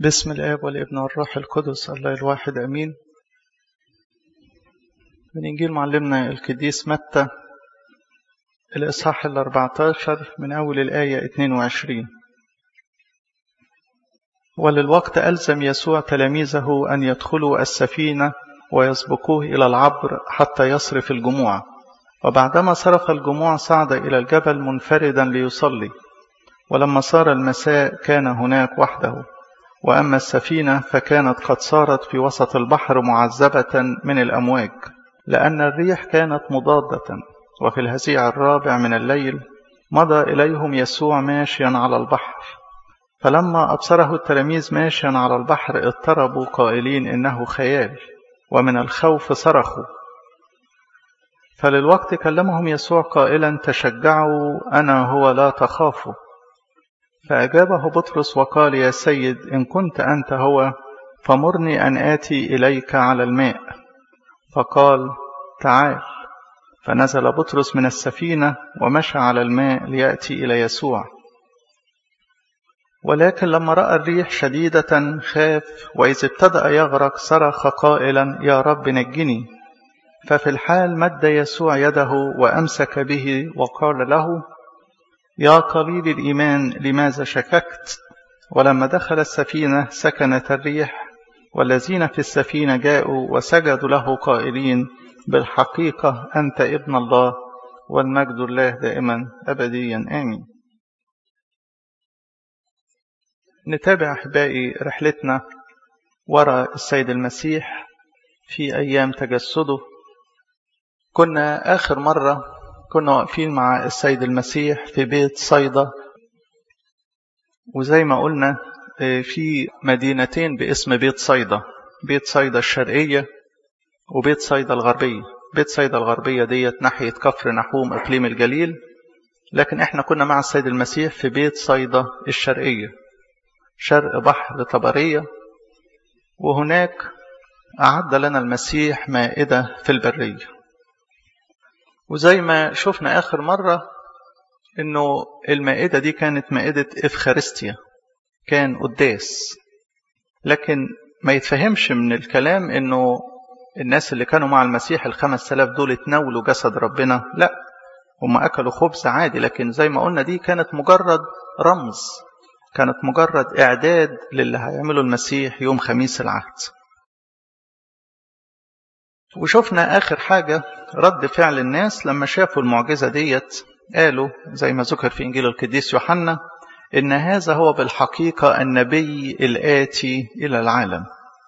بسم الآب والابن والروح القدس الله الواحد أمين من إنجيل معلمنا القديس متى الإصحاح الأربعتاشر من أول الآية 22 وللوقت ألزم يسوع تلاميذه أن يدخلوا السفينة ويسبقوه إلى العبر حتى يصرف الجموع وبعدما صرف الجموع صعد إلى الجبل منفردا ليصلي ولما صار المساء كان هناك وحده وأما السفينة فكانت قد صارت في وسط البحر معذبة من الأمواج لأن الريح كانت مضادة وفي الهزيع الرابع من الليل مضى إليهم يسوع ماشيا على البحر فلما أبصره التلاميذ ماشيا على البحر اضطربوا قائلين إنه خيال ومن الخوف صرخوا فللوقت كلمهم يسوع قائلا تشجعوا أنا هو لا تخافوا فأجابه بطرس وقال يا سيد إن كنت أنت هو فمرني أن آتي إليك على الماء فقال تعال فنزل بطرس من السفينة ومشى على الماء ليأتي إلى يسوع ولكن لما رأى الريح شديدة خاف وإذ ابتدأ يغرق صرخ قائلا يا رب نجني ففي الحال مد يسوع يده وأمسك به وقال له يا قليل الإيمان لماذا شككت ولما دخل السفينة سكنت الريح والذين في السفينة جاءوا وسجدوا له قائلين بالحقيقة أنت ابن الله والمجد الله دائما أبديا آمين نتابع أحبائي رحلتنا وراء السيد المسيح في أيام تجسده كنا آخر مرة كنا واقفين مع السيد المسيح في بيت صيدا وزي ما قلنا في مدينتين باسم بيت صيدا بيت صيدا الشرقية وبيت صيدا الغربية بيت صيدا الغربية ديت ناحية كفر نحوم إقليم الجليل لكن احنا كنا مع السيد المسيح في بيت صيدا الشرقية شرق بحر طبرية وهناك أعد لنا المسيح مائدة في البرية وزي ما شفنا آخر مرة إنه المائدة دي كانت مائدة إفخارستيا كان قداس لكن ما يتفهمش من الكلام إنه الناس اللي كانوا مع المسيح الخمس آلاف دول اتناولوا جسد ربنا لا هم أكلوا خبز عادي لكن زي ما قلنا دي كانت مجرد رمز كانت مجرد إعداد للي هيعمله المسيح يوم خميس العهد وشفنا آخر حاجة رد فعل الناس لما شافوا المعجزة ديت قالوا زي ما ذكر في إنجيل القديس يوحنا إن هذا هو بالحقيقة النبي الآتي إلى العالم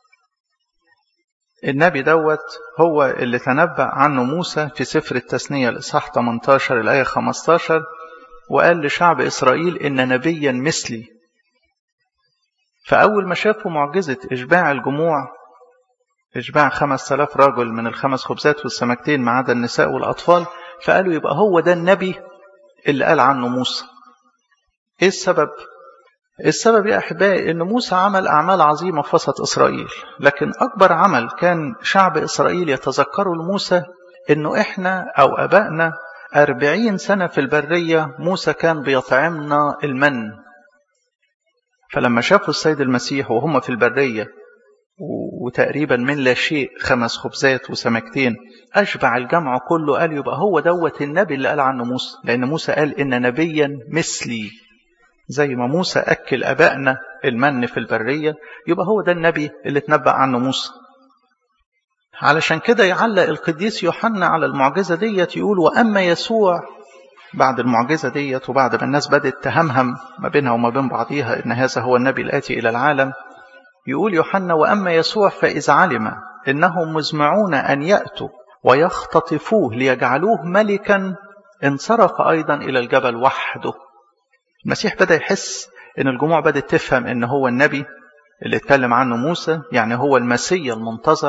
النبي دوت هو اللي تنبأ عنه موسى في سفر التثنية الإصحاح 18 الآية 15 وقال لشعب إسرائيل إن نبيا مثلي فأول ما شافوا معجزة إشباع الجموع إشباع خمس آلاف رجل من الخمس خبزات والسمكتين ما عدا النساء والأطفال فقالوا يبقى هو ده النبي اللي قال عنه موسى إيه السبب؟ السبب يا أحبائي إن موسى عمل أعمال عظيمة في وسط إسرائيل لكن أكبر عمل كان شعب إسرائيل يتذكروا لموسى إنه إحنا أو أبائنا أربعين سنة في البرية موسى كان بيطعمنا المن فلما شافوا السيد المسيح وهم في البرية وتقريبا من لا شيء خمس خبزات وسمكتين أشبع الجمع كله قال يبقى هو دوت النبي اللي قال عنه موسى لأن موسى قال إن نبيا مثلي زي ما موسى أكل أبائنا المن في البرية يبقى هو ده النبي اللي اتنبأ عنه موسى علشان كده يعلق القديس يوحنا على المعجزة ديت يقول وأما يسوع بعد المعجزة ديت وبعد ما الناس بدأت تهمهم ما بينها وما بين بعضيها إن هذا هو النبي الآتي إلى العالم يقول يوحنا وأما يسوع فإذ علم إنهم مزمعون أن يأتوا ويختطفوه ليجعلوه ملكا انصرف أيضا إلى الجبل وحده المسيح بدأ يحس إن الجموع بدأت تفهم إن هو النبي اللي اتكلم عنه موسى يعني هو المسيا المنتظر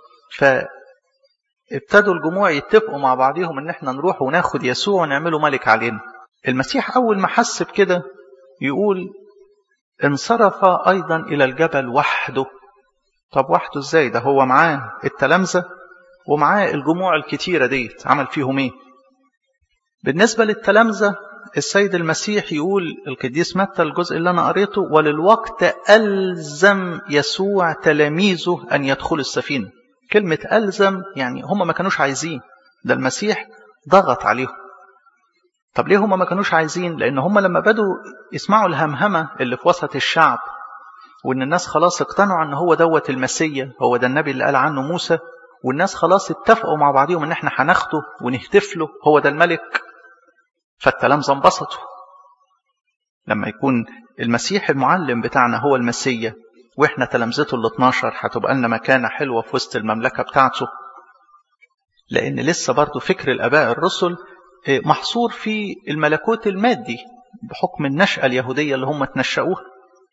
فابتدوا الجموع يتفقوا مع بعضهم إن احنا نروح وناخد يسوع ونعمله ملك علينا المسيح أول ما حس بكده يقول انصرف أيضا إلى الجبل وحده طب وحده ازاي ده هو معاه التلامذة ومعاه الجموع الكتيرة ديت عمل فيهم ايه بالنسبة للتلامذة السيد المسيح يقول القديس متى الجزء اللي أنا قريته وللوقت ألزم يسوع تلاميذه أن يدخلوا السفينة كلمة ألزم يعني هم ما كانوش عايزين ده المسيح ضغط عليهم طب ليه هم ما كانوش عايزين لأن هم لما بدوا يسمعوا الهمهمة اللي في وسط الشعب وإن الناس خلاص اقتنعوا أن هو دوت المسيا هو ده النبي اللي قال عنه موسى والناس خلاص اتفقوا مع بعضهم ان احنا هناخده ونهتف له هو ده الملك فالتلامذة انبسطوا لما يكون المسيح المعلم بتاعنا هو المسيا واحنا تلامذته ال 12 هتبقى لنا مكانه حلوه في وسط المملكه بتاعته لان لسه برضه فكر الاباء الرسل محصور في الملكوت المادي بحكم النشأة اليهودية اللي هم تنشأوها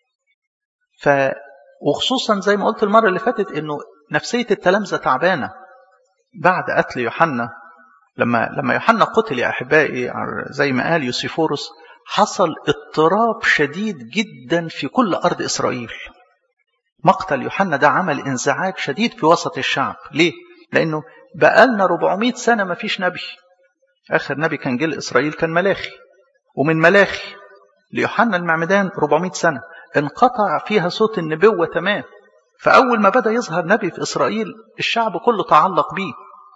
ف وخصوصا زي ما قلت المرة اللي فاتت انه نفسية التلامذة تعبانة بعد قتل يوحنا لما لما يوحنا قتل يا احبائي زي ما قال يوسيفورس حصل اضطراب شديد جدا في كل ارض اسرائيل. مقتل يوحنا ده عمل انزعاج شديد في وسط الشعب، ليه؟ لانه بقالنا 400 سنه ما فيش نبي. اخر نبي كان جه لاسرائيل كان ملاخي. ومن ملاخي ليوحنا المعمدان 400 سنه انقطع فيها صوت النبوه تمام. فاول ما بدا يظهر نبي في اسرائيل الشعب كله تعلق بيه.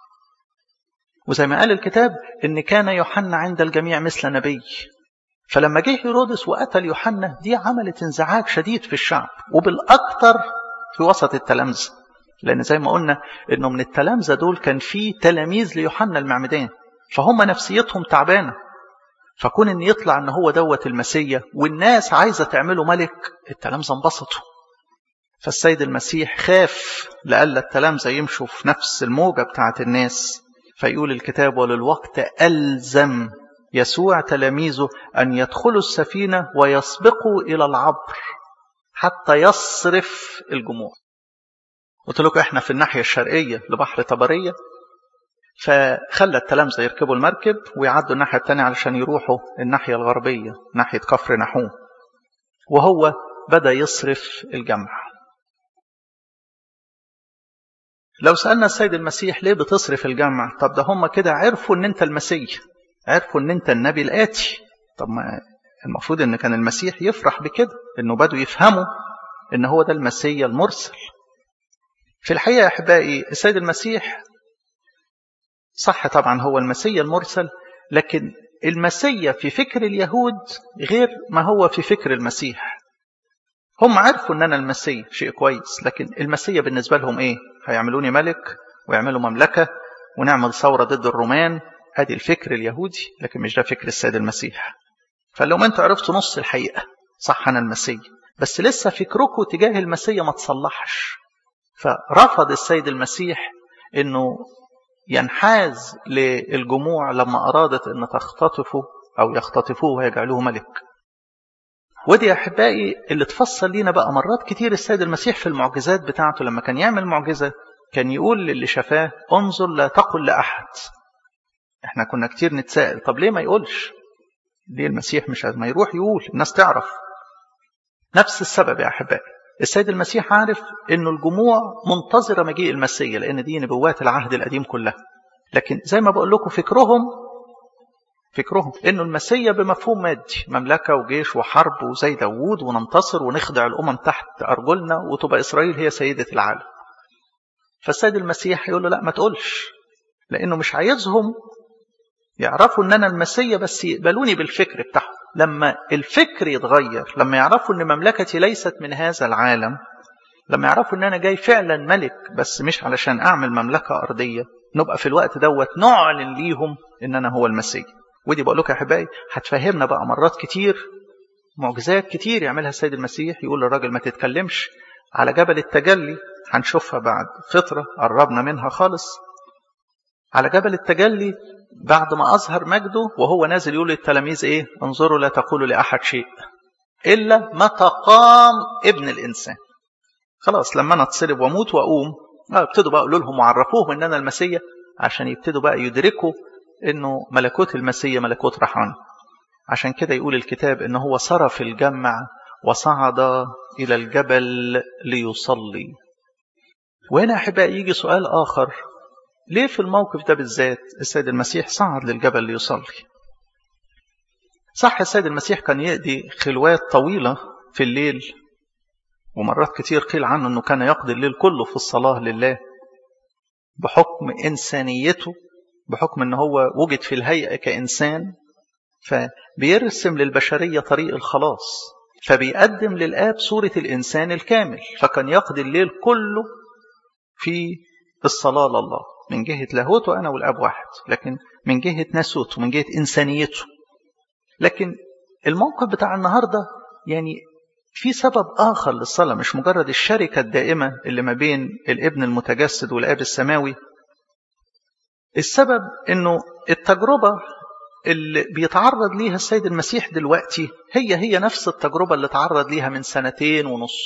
وزي ما قال الكتاب ان كان يوحنا عند الجميع مثل نبي فلما جه هيرودس وقتل يوحنا دي عملت انزعاج شديد في الشعب وبالاكثر في وسط التلامذه لان زي ما قلنا انه من التلامذه دول كان في تلاميذ ليوحنا المعمدان فهم نفسيتهم تعبانه فكون ان يطلع ان هو دوت المسيا والناس عايزه تعمله ملك التلامذه انبسطوا فالسيد المسيح خاف لألا التلامذه يمشوا في نفس الموجه بتاعت الناس فيقول الكتاب وللوقت ألزم يسوع تلاميذه أن يدخلوا السفينة ويسبقوا إلى العبر حتى يصرف الجموع قلت لكم احنا في الناحية الشرقية لبحر طبرية فخلى التلامذة يركبوا المركب ويعدوا الناحية الثانية علشان يروحوا الناحية الغربية ناحية كفر نحوم وهو بدأ يصرف الجمع لو سألنا السيد المسيح ليه بتصرف الجمع طب ده هم كده عرفوا ان انت المسيح عرفوا ان انت النبي الآتي طب ما المفروض ان كان المسيح يفرح بكده انه بدوا يفهموا ان هو ده المسيح المرسل في الحقيقة يا أحبائي السيد المسيح صح طبعا هو المسيح المرسل لكن المسيح في فكر اليهود غير ما هو في فكر المسيح هم عرفوا ان انا المسيح شيء كويس لكن المسيح بالنسبة لهم ايه هيعملوني ملك ويعملوا مملكة ونعمل ثورة ضد الرومان ادي الفكر اليهودي لكن مش ده فكر السيد المسيح فقال لهم انتوا عرفتوا نص الحقيقة صح انا المسيح بس لسه فكركم تجاه المسيح ما تصلحش فرفض السيد المسيح انه ينحاز للجموع لما ارادت ان تختطفه او يختطفوه ويجعلوه ملك ودي يا احبائي اللي تفصل لينا بقى مرات كتير السيد المسيح في المعجزات بتاعته لما كان يعمل معجزه كان يقول للي شافاه انظر لا تقل لاحد احنا كنا كتير نتساءل طب ليه ما يقولش ليه المسيح مش ما يروح يقول الناس تعرف نفس السبب يا احبائي السيد المسيح عارف انه الجموع منتظره مجيء المسيح لان دي نبوات العهد القديم كلها لكن زي ما بقول لكم فكرهم فكرهم انه المسيا بمفهوم مادي مملكه وجيش وحرب وزي داوود وننتصر ونخدع الامم تحت ارجلنا وتبقى اسرائيل هي سيده العالم فالسيد المسيح يقول له لا ما تقولش لانه مش عايزهم يعرفوا ان انا المسيا بس يقبلوني بالفكر بتاعهم لما الفكر يتغير لما يعرفوا ان مملكتي ليست من هذا العالم لما يعرفوا ان انا جاي فعلا ملك بس مش علشان اعمل مملكه ارضيه نبقى في الوقت دوت نعلن ليهم ان انا هو المسيح ودي بقول لكم يا احبائي هتفهمنا بقى مرات كتير معجزات كتير يعملها السيد المسيح يقول للراجل ما تتكلمش على جبل التجلي هنشوفها بعد فترة قربنا منها خالص على جبل التجلي بعد ما أظهر مجده وهو نازل يقول للتلاميذ إيه انظروا لا تقولوا لأحد شيء إلا متى قام ابن الإنسان خلاص لما أنا اتصلب وأموت وأقوم ابتدوا بقى يقولوا لهم وعرفوهم إن أنا المسيح عشان يبتدوا بقى يدركوا انه ملكوت المسيح ملكوت رحمن عشان كده يقول الكتاب ان هو صرف الجمع وصعد الى الجبل ليصلي وهنا احبائي يجي سؤال اخر ليه في الموقف ده بالذات السيد المسيح صعد للجبل ليصلي صح السيد المسيح كان يقضي خلوات طويلة في الليل ومرات كتير قيل عنه أنه كان يقضي الليل كله في الصلاة لله بحكم إنسانيته بحكم أنه هو وجد في الهيئة كإنسان فبيرسم للبشرية طريق الخلاص فبيقدم للآب صورة الإنسان الكامل فكان يقضي الليل كله في الصلاة لله من جهة لاهوته أنا والأب واحد لكن من جهة ناسوته من جهة إنسانيته لكن الموقف بتاع النهاردة يعني في سبب آخر للصلاة مش مجرد الشركة الدائمة اللي ما بين الابن المتجسد والآب السماوي السبب أنه التجربة اللي بيتعرض ليها السيد المسيح دلوقتي هي هي نفس التجربة اللي تعرض ليها من سنتين ونص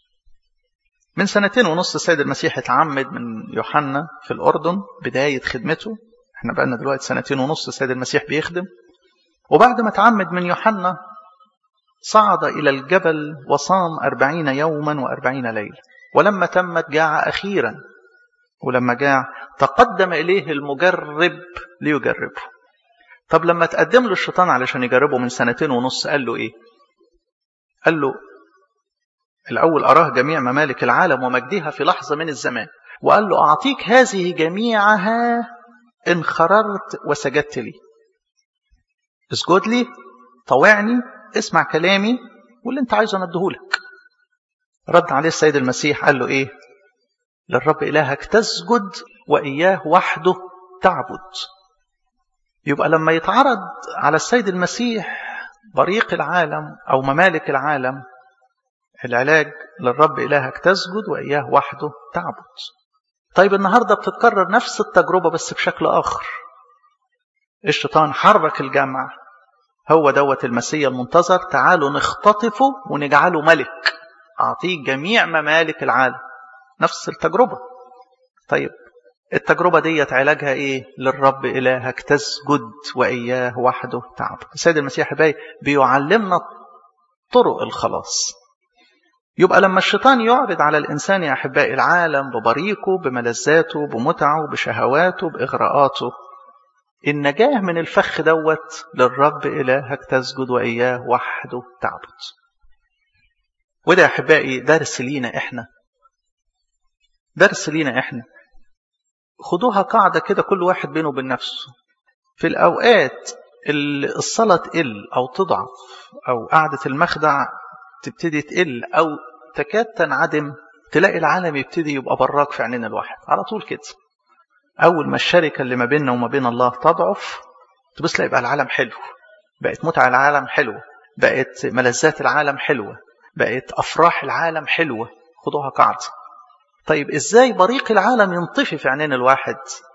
من سنتين ونص السيد المسيح اتعمد من يوحنا في الأردن بداية خدمته احنا بقالنا دلوقتي سنتين ونص السيد المسيح بيخدم وبعد ما اتعمد من يوحنا صعد إلى الجبل وصام أربعين يوما وأربعين ليلة ولما تمت جاع أخيرا ولما جاع تقدم إليه المجرب ليجربه طب لما تقدم له الشيطان علشان يجربه من سنتين ونص قال له إيه قال له الأول أراه جميع ممالك العالم ومجدها في لحظة من الزمان وقال له أعطيك هذه جميعها إن خررت وسجدت لي اسجد لي طوعني اسمع كلامي واللي انت عايزه ندهولك رد عليه السيد المسيح قال له ايه للرب إلهك تسجد وإياه وحده تعبد يبقى لما يتعرض على السيد المسيح بريق العالم أو ممالك العالم العلاج للرب إلهك تسجد وإياه وحده تعبد طيب النهاردة بتتكرر نفس التجربة بس بشكل آخر الشيطان حرك الجمع هو دوت المسيح المنتظر تعالوا نختطفه ونجعله ملك أعطيه جميع ممالك العالم نفس التجربة طيب التجربة ديت علاجها إيه للرب إلهك تسجد وإياه وحده تعبد السيد المسيح باي بيعلمنا طرق الخلاص يبقى لما الشيطان يعرض على الإنسان يا أحبائي العالم ببريقه بملذاته بمتعه بشهواته بإغراءاته النجاة من الفخ دوت للرب إلهك تسجد وإياه وحده تعبد وده يا أحبائي درس لينا إحنا درس لينا إحنا خدوها قاعدة كده كل واحد بينه وبين نفسه في الأوقات اللي الصلاة تقل أو تضعف أو قعدة المخدع تبتدي تقل أو تكاد تنعدم تلاقي العالم يبتدي يبقى براك في عينين الواحد على طول كده أول ما الشركة اللي ما بيننا وما بين الله تضعف تبص تلاقي بقى العالم حلو بقت متع العالم حلوة بقت ملذات العالم حلوة بقت أفراح العالم حلوة خدوها قاعدة طيب إزاي بريق العالم ينطفي في عينين الواحد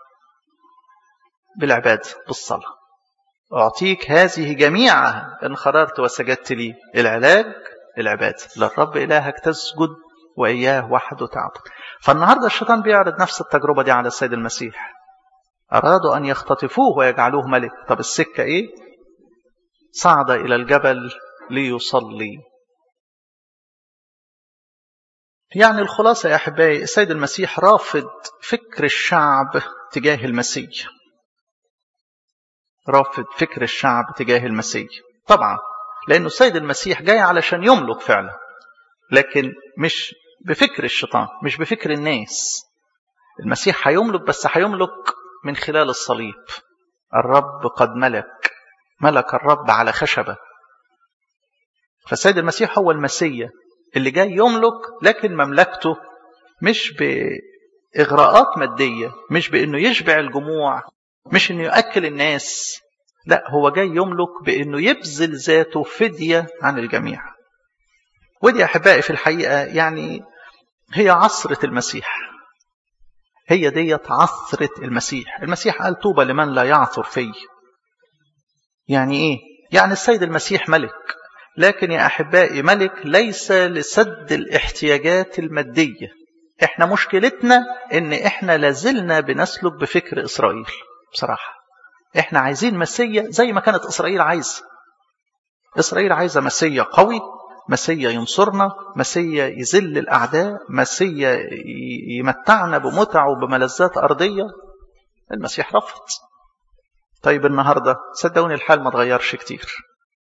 بالعبادة بالصلاة أعطيك هذه جميعها إن خررت وسجدت لي العلاج العبادة للرب إلهك تسجد وإياه وحده تعبد فالنهاردة الشيطان بيعرض نفس التجربة دي على السيد المسيح أرادوا أن يختطفوه ويجعلوه ملك طب السكة إيه صعد إلى الجبل ليصلي يعني الخلاصة يا أحبائي السيد المسيح رافض فكر الشعب تجاه المسيح رافض فكر الشعب تجاه المسيح طبعا لأنه السيد المسيح جاي علشان يملك فعلا لكن مش بفكر الشيطان مش بفكر الناس المسيح هيملك بس هيملك من خلال الصليب الرب قد ملك ملك الرب على خشبة فالسيد المسيح هو المسيح اللي جاي يملك لكن مملكته مش بإغراءات مادية مش بأنه يشبع الجموع مش أنه يأكل الناس لا هو جاي يملك بأنه يبذل ذاته فدية عن الجميع ودي يا أحبائي في الحقيقة يعني هي عصرة المسيح هي ديت عصرة المسيح المسيح قال طوبى لمن لا يعثر في يعني ايه يعني السيد المسيح ملك لكن يا أحبائي ملك ليس لسد الاحتياجات المادية احنا مشكلتنا ان احنا لازلنا بنسلك بفكر إسرائيل بصراحة احنا عايزين مسيا زي ما كانت إسرائيل عايزة إسرائيل عايزة مسيا قوي مسيا ينصرنا مسيا يذل الأعداء مسيا يمتعنا بمتع وبملذات أرضية المسيح رفض طيب النهاردة صدقوني الحال ما تغيرش كتير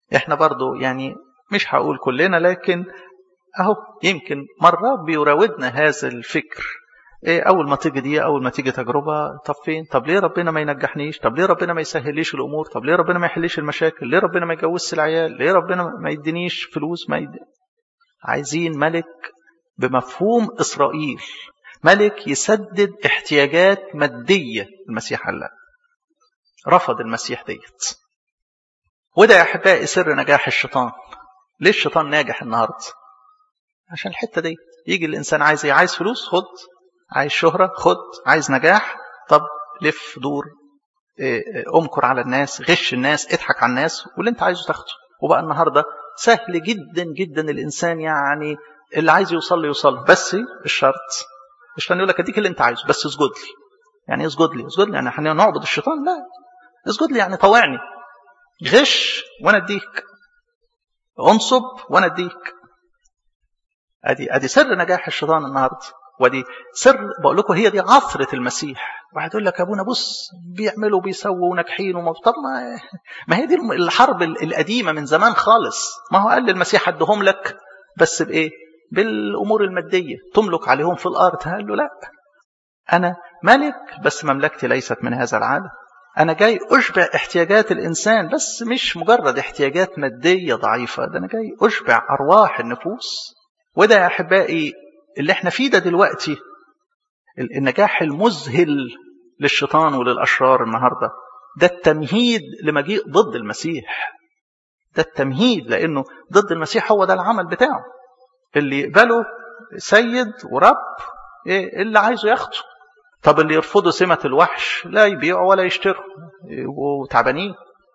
احنا برضو يعني مش هقول كلنا لكن اهو يمكن مرات بيراودنا هذا الفكر إيه أول ما تيجي دي أول ما تيجي تجربة طب فين طب ليه ربنا ما ينجحنيش طب ليه ربنا ما يسهليش الأمور طب ليه ربنا ما يحليش المشاكل ليه ربنا ما يجوزش العيال ليه ربنا ما يدينيش فلوس ما يدي عايزين ملك بمفهوم إسرائيل ملك يسدد احتياجات مادية المسيح قال لا رفض المسيح ديت وده يا أحبائي سر نجاح الشيطان ليه الشيطان ناجح النهاردة عشان الحتة دي يجي الإنسان عايز ايه عايز فلوس خد عايز شهرة خد عايز نجاح طب لف دور امكر على الناس غش الناس اضحك على الناس واللي انت عايزه تاخده وبقى النهاردة سهل جدا جدا الإنسان يعني اللي عايز يوصل له يوصل بس الشرط الشيطان يقول لك اديك اللي انت عايزه بس اسجد لي يعني اسجد لي اسجد لي يعني احنا نعبد الشيطان لا اسجد لي يعني طوعني غش وانا اديك انصب وانا اديك ادي ادي سر نجاح الشيطان النهارده ودي سر بقول لكم هي دي عثره المسيح واحد يقول لك ابونا بص بيعملوا بيسووا وناجحين طب ما ما هي دي الحرب القديمه من زمان خالص ما هو قال المسيح ادهم لك بس بايه بالامور الماديه تملك عليهم في الارض قال له لا انا ملك بس مملكتي ليست من هذا العالم انا جاي اشبع احتياجات الانسان بس مش مجرد احتياجات ماديه ضعيفه ده انا جاي اشبع ارواح النفوس وده يا احبائي اللي احنا فيه ده دلوقتي النجاح المذهل للشيطان وللاشرار النهارده ده التمهيد لمجيء ضد المسيح ده التمهيد لانه ضد المسيح هو ده العمل بتاعه اللي يقبله سيد ورب إيه اللي عايزه ياخده طب اللي يرفضوا سمة الوحش لا يبيعوا ولا يشتروا وتعبانين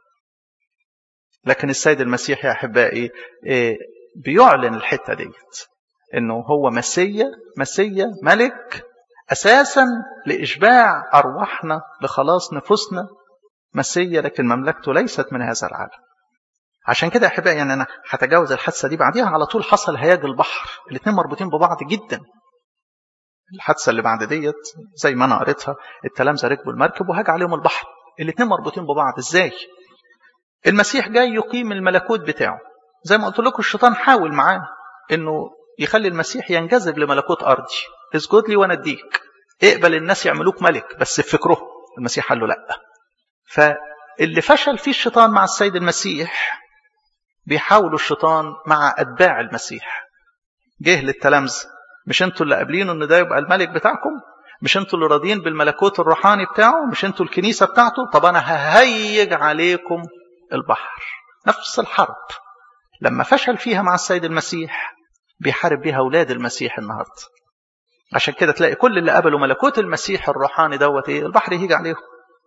لكن السيد المسيح يا أحبائي إيه بيعلن الحتة ديت انه هو مسيا مسيا ملك اساسا لاشباع ارواحنا لخلاص نفوسنا مسيا لكن مملكته ليست من هذا العالم عشان كده احبائي يعني انا هتجاوز الحادثه دي بعديها على طول حصل هياج البحر الاثنين مربوطين ببعض جدا الحادثه اللي بعد ديت زي ما انا قريتها التلامذه ركبوا المركب وهاج عليهم البحر الاثنين مربوطين ببعض ازاي المسيح جاي يقيم الملكوت بتاعه زي ما قلت لكم الشيطان حاول معاه انه يخلي المسيح ينجذب لملكوت ارضي اسجد لي وانا اديك اقبل الناس يعملوك ملك بس بفكره المسيح قال له لا فاللي فشل فيه الشيطان مع السيد المسيح بيحاولوا الشيطان مع اتباع المسيح جه للتلامذه مش انتوا اللي قابلينه ان ده يبقى الملك بتاعكم مش انتوا اللي راضيين بالملكوت الروحاني بتاعه مش انتوا الكنيسه بتاعته طب انا ههيج عليكم البحر نفس الحرب لما فشل فيها مع السيد المسيح بيحارب بيها أولاد المسيح النهاردة عشان كده تلاقي كل اللي قبلوا ملكوت المسيح الروحاني دوت ايه البحر يهيج عليهم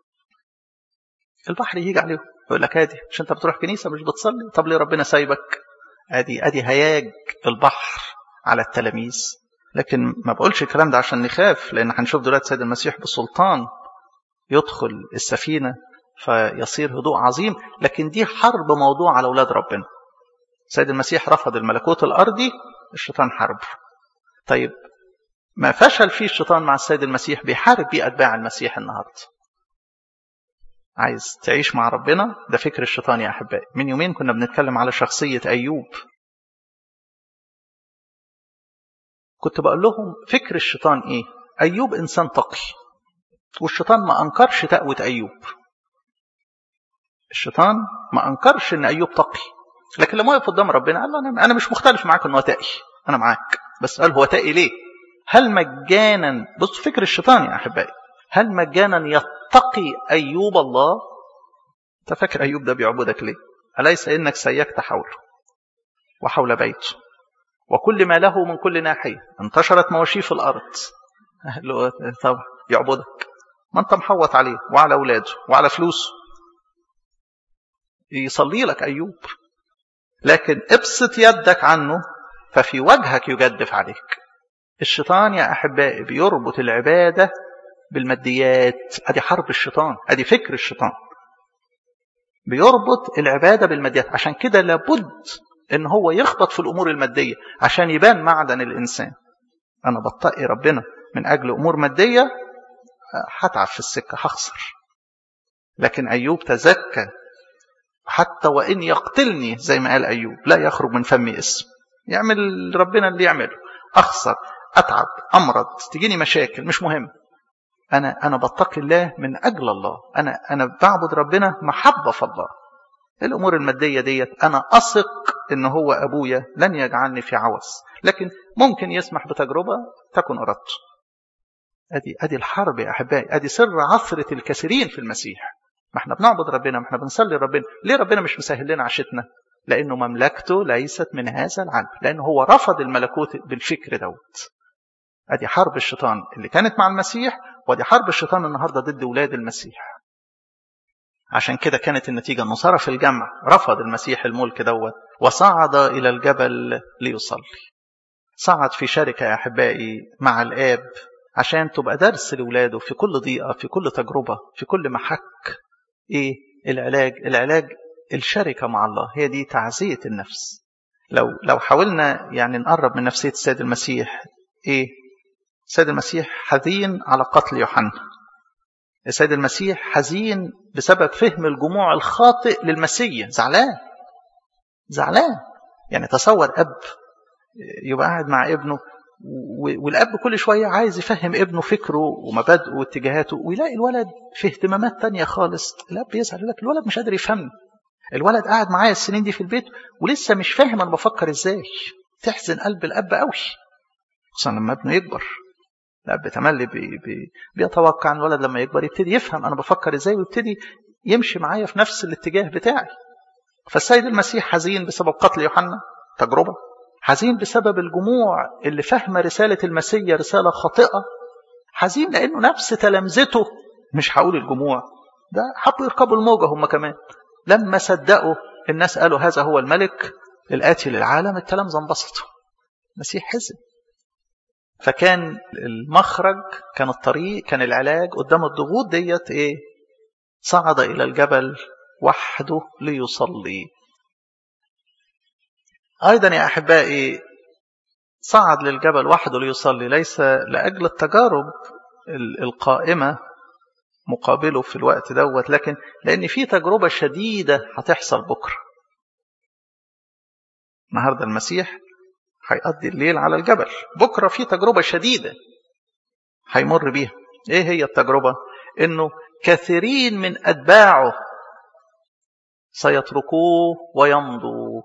البحر يهيج عليهم يقول لك ادي مش انت بتروح كنيسه مش بتصلي طب ليه ربنا سايبك ادي ادي هياج البحر على التلاميذ لكن ما بقولش الكلام ده عشان نخاف لان هنشوف دلوقتي سيد المسيح بسلطان يدخل السفينه فيصير هدوء عظيم لكن دي حرب موضوع على اولاد ربنا سيد المسيح رفض الملكوت الارضي الشيطان حرب طيب ما فشل فيه الشيطان مع السيد المسيح بيحارب بيه اتباع المسيح النهارده عايز تعيش مع ربنا ده فكر الشيطان يا احبائي من يومين كنا بنتكلم على شخصيه ايوب كنت بقول لهم فكر الشيطان ايه ايوب انسان تقي والشيطان ما انكرش تقوى ايوب الشيطان ما انكرش ان ايوب تقي لكن لما وقف قدام ربنا قال له انا انا مش مختلف معاك ان هو تقي انا معاك بس قال هو تقي ليه هل مجانا بص فكر الشيطان يا احبائي هل مجانا يتقي ايوب الله انت فاكر ايوب ده بيعبدك ليه اليس انك سيكت حوله وحول بيته وكل ما له من كل ناحيه انتشرت مواشيه في الارض له طبعا يعبدك ما انت محوط عليه وعلى اولاده وعلى فلوسه يصلي لك ايوب لكن ابسط يدك عنه ففي وجهك يجدف عليك الشيطان يا احبائي بيربط العباده بالماديات ادي حرب الشيطان ادي فكر الشيطان بيربط العباده بالماديات عشان كده لابد ان هو يخبط في الامور الماديه عشان يبان معدن الانسان انا بتقي ربنا من اجل امور ماديه هتعب في السكه هخسر لكن ايوب تزكى حتى وإن يقتلني زي ما قال أيوب لا يخرج من فمي اسم يعمل ربنا اللي يعمله أخسر أتعب أمرض تجيني مشاكل مش مهم أنا أنا بتقي الله من أجل الله أنا أنا بعبد ربنا محبة في الله الأمور المادية ديت أنا أثق إن هو أبويا لن يجعلني في عوز لكن ممكن يسمح بتجربة تكن إرادته أدي أدي الحرب يا أحبائي أدي سر عثرة الكثيرين في المسيح ما احنا بنعبد ربنا ما احنا بنصلي ربنا ليه ربنا مش مسهل لنا عشتنا لأنه مملكته ليست من هذا العالم لأنه هو رفض الملكوت بالفكر دوت أدي حرب الشيطان اللي كانت مع المسيح ودي حرب الشيطان النهاردة ضد ولاد المسيح عشان كده كانت النتيجة أنه صرف الجمع رفض المسيح الملك دوت وصعد إلى الجبل ليصلي صعد في شركة يا أحبائي مع الآب عشان تبقى درس لولاده في كل ضيقة في كل تجربة في كل محك إيه العلاج العلاج الشركة مع الله هي دي تعزية النفس لو لو حاولنا يعني نقرب من نفسية السيد المسيح إيه السيد المسيح حزين على قتل يوحنا السيد المسيح حزين بسبب فهم الجموع الخاطئ للمسيح زعلان زعلان يعني تصور أب يبقى قاعد مع ابنه والأب كل شوية عايز يفهم ابنه فكره ومبادئه واتجاهاته ويلاقي الولد في اهتمامات تانية خالص الأب يزعل يقول لك الولد مش قادر يفهمني الولد قاعد معايا السنين دي في البيت ولسه مش فاهم أنا بفكر إزاي تحزن قلب الأب قوي خصوصا لما ابنه يكبر الأب تملي بي بي بيتوقع أن الولد لما يكبر يبتدي يفهم أنا بفكر إزاي ويبتدي يمشي معايا في نفس الاتجاه بتاعي فالسيد المسيح حزين بسبب قتل يوحنا تجربة حزين بسبب الجموع اللي فاهمة رسالة المسيح رسالة خاطئة حزين لأنه نفس تلامذته مش هقول الجموع ده حبوا يركبوا الموجة هم كمان لما صدقوا الناس قالوا هذا هو الملك الآتي للعالم التلامذة انبسطوا المسيح حزن فكان المخرج كان الطريق كان العلاج قدام الضغوط ديت ايه صعد الى الجبل وحده ليصلي ايضا يا احبائي صعد للجبل وحده ليصلي ليس لاجل التجارب القائمه مقابله في الوقت دوت لكن لان في تجربه شديده هتحصل بكره النهارده المسيح هيقضي الليل على الجبل بكرة في تجربة شديدة هيمر بيها ايه هي التجربة انه كثيرين من اتباعه سيتركوه ويمضوا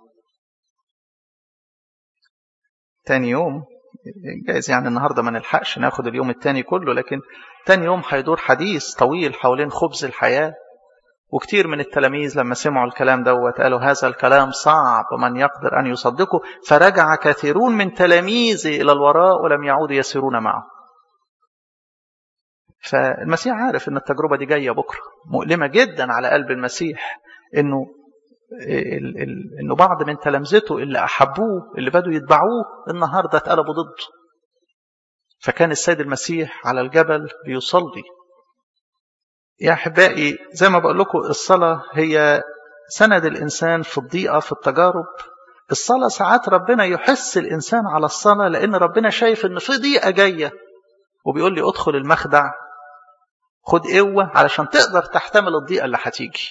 تاني يوم جايز يعني النهاردة ما نلحقش ناخد اليوم التاني كله لكن تاني يوم هيدور حديث طويل حوالين خبز الحياة وكتير من التلاميذ لما سمعوا الكلام دوت قالوا هذا الكلام صعب ومن يقدر أن يصدقه فرجع كثيرون من تلاميذه إلى الوراء ولم يعودوا يسيرون معه فالمسيح عارف ان التجربة دي جاية بكرة مؤلمة جدا على قلب المسيح انه انه بعض من تلامذته اللي احبوه اللي بدوا يتبعوه النهارده اتقلبوا ضده فكان السيد المسيح على الجبل بيصلي يا احبائي زي ما بقول لكم الصلاه هي سند الانسان في الضيقه في التجارب الصلاه ساعات ربنا يحس الانسان على الصلاه لان ربنا شايف ان في ضيقه جايه وبيقول لي ادخل المخدع خد قوه علشان تقدر تحتمل الضيقه اللي هتيجي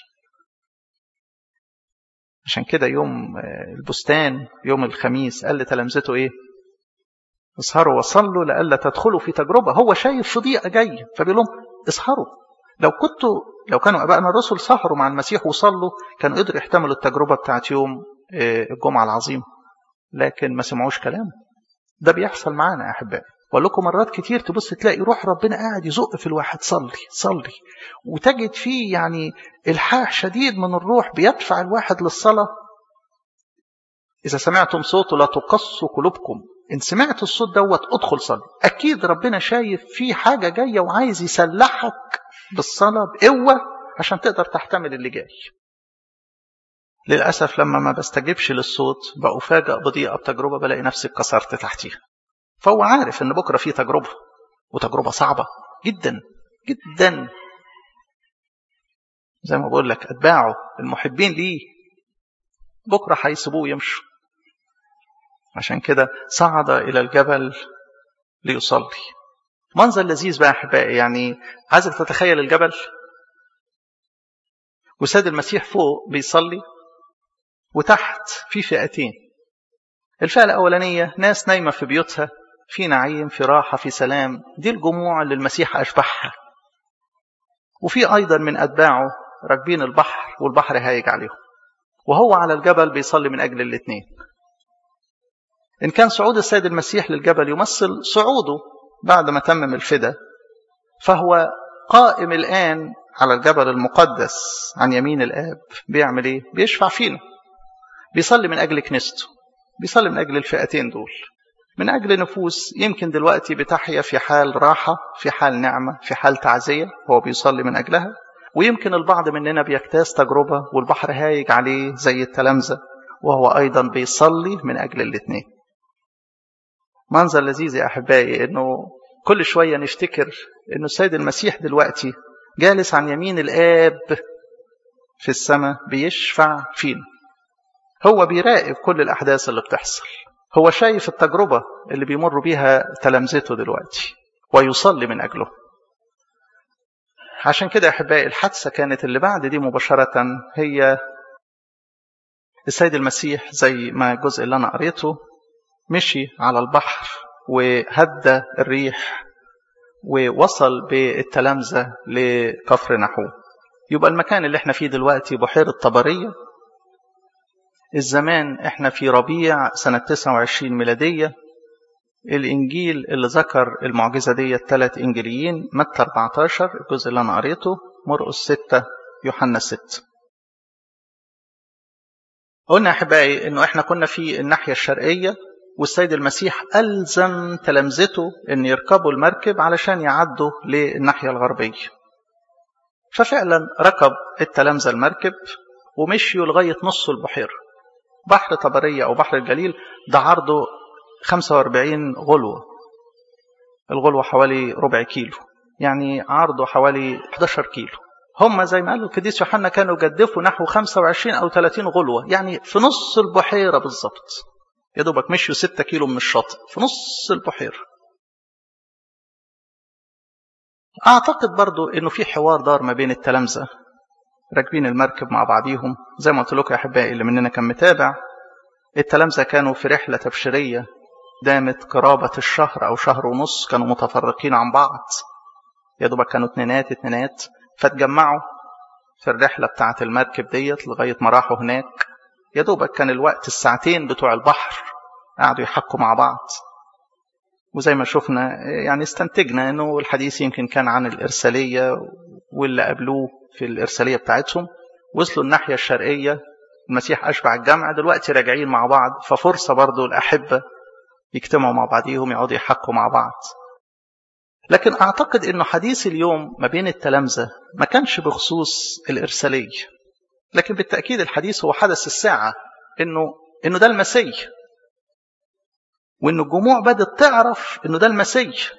عشان كده يوم البستان يوم الخميس قال لتلامذته ايه اسهروا وصلوا لئلا تدخلوا في تجربه هو شايف في ضيقه جايه فبيقول لهم اسهروا لو كنتوا لو كانوا ابائنا الرسل سهروا مع المسيح وصلوا كانوا قدروا يحتملوا التجربه بتاعت يوم الجمعه العظيم لكن ما سمعوش كلامه ده بيحصل معانا يا احبائي بقول لكم مرات كتير تبص تلاقي روح ربنا قاعد يزق في الواحد صلي صلي وتجد فيه يعني الحاح شديد من الروح بيدفع الواحد للصلاه اذا سمعتم صوته لا تقصوا قلوبكم ان سمعت الصوت دوت ادخل صلي اكيد ربنا شايف في حاجه جايه وعايز يسلحك بالصلاه بقوه عشان تقدر تحتمل اللي جاي للاسف لما ما بستجبش للصوت بأفاجئ بضيقه بتجربه بلاقي نفسي اتكسرت تحتيها فهو عارف ان بكره في تجربه وتجربه صعبه جدا جدا زي ما بقول لك اتباعه المحبين ليه بكره هيسيبوه يمشوا عشان كده صعد الى الجبل ليصلي منظر لذيذ بقى احبائي يعني عايزك تتخيل الجبل وسيد المسيح فوق بيصلي وتحت في فئتين الفئة الأولانية ناس نايمة في بيوتها في نعيم في راحة في سلام دي الجموع اللي المسيح أشبعها وفي أيضا من أتباعه راكبين البحر والبحر هايج عليهم وهو على الجبل بيصلي من أجل الاثنين إن كان صعود السيد المسيح للجبل يمثل صعوده بعد ما تمم الفدا فهو قائم الآن على الجبل المقدس عن يمين الآب بيعمل إيه؟ بيشفع فينا بيصلي من أجل كنيسته بيصلي من أجل الفئتين دول من أجل نفوس يمكن دلوقتي بتحيا في حال راحة في حال نعمة في حال تعزية هو بيصلي من أجلها ويمكن البعض مننا بيجتاز تجربة والبحر هايج عليه زي التلامذة وهو أيضا بيصلي من أجل الاثنين منظر لذيذ يا أحبائي أنه كل شوية نفتكر أنه السيد المسيح دلوقتي جالس عن يمين الآب في السماء بيشفع فينا هو بيراقب كل الأحداث اللي بتحصل هو شايف التجربة اللي بيمر بيها تلامذته دلوقتي ويصلي من أجله عشان كده يا أحبائي الحادثة كانت اللي بعد دي مباشرة هي السيد المسيح زي ما الجزء اللي أنا قريته مشي على البحر وهدى الريح ووصل بالتلامذة لكفر نحوم يبقى المكان اللي احنا فيه دلوقتي بحيرة طبرية الزمان احنا في ربيع سنة 29 ميلادية الإنجيل اللي ذكر المعجزة دي الثلاث إنجيليين متى 14 الجزء اللي أنا قريته مرقس 6 يوحنا 6 قلنا أحبائي إنه إحنا كنا في الناحية الشرقية والسيد المسيح ألزم تلامذته إن يركبوا المركب علشان يعدوا للناحية الغربية ففعلا ركب التلامذة المركب ومشيوا لغاية نص البحيرة بحر طبرية أو بحر الجليل ده عرضه 45 غلوة الغلوة حوالي ربع كيلو يعني عرضه حوالي 11 كيلو هم زي ما قالوا القديس يوحنا كانوا جدفوا نحو 25 أو 30 غلوة يعني في نص البحيرة بالظبط يا دوبك مشوا 6 كيلو من الشاطئ في نص البحيرة أعتقد برضو إنه في حوار دار ما بين التلامذة راكبين المركب مع بعضيهم زي ما قلت لكم يا أحبائي اللي مننا كان متابع التلامذة كانوا في رحلة تبشيرية دامت قرابة الشهر أو شهر ونص كانوا متفرقين عن بعض يا دوبك كانوا اتنينات اتنينات فاتجمعوا في الرحلة بتاعة المركب ديت لغاية ما راحوا هناك يا دوبك كان الوقت الساعتين بتوع البحر قعدوا يحكوا مع بعض وزي ما شفنا يعني استنتجنا انه الحديث يمكن كان عن الارساليه واللي قابلوه في الارساليه بتاعتهم وصلوا الناحيه الشرقيه المسيح اشبع الجمع دلوقتي راجعين مع بعض ففرصه برضو الاحبه يجتمعوا مع بعضيهم يقعدوا يحكوا مع بعض لكن اعتقد انه حديث اليوم ما بين التلامذه ما كانش بخصوص الارساليه لكن بالتاكيد الحديث هو حدث الساعه انه انه ده المسيح وان الجموع بدات تعرف انه ده المسيح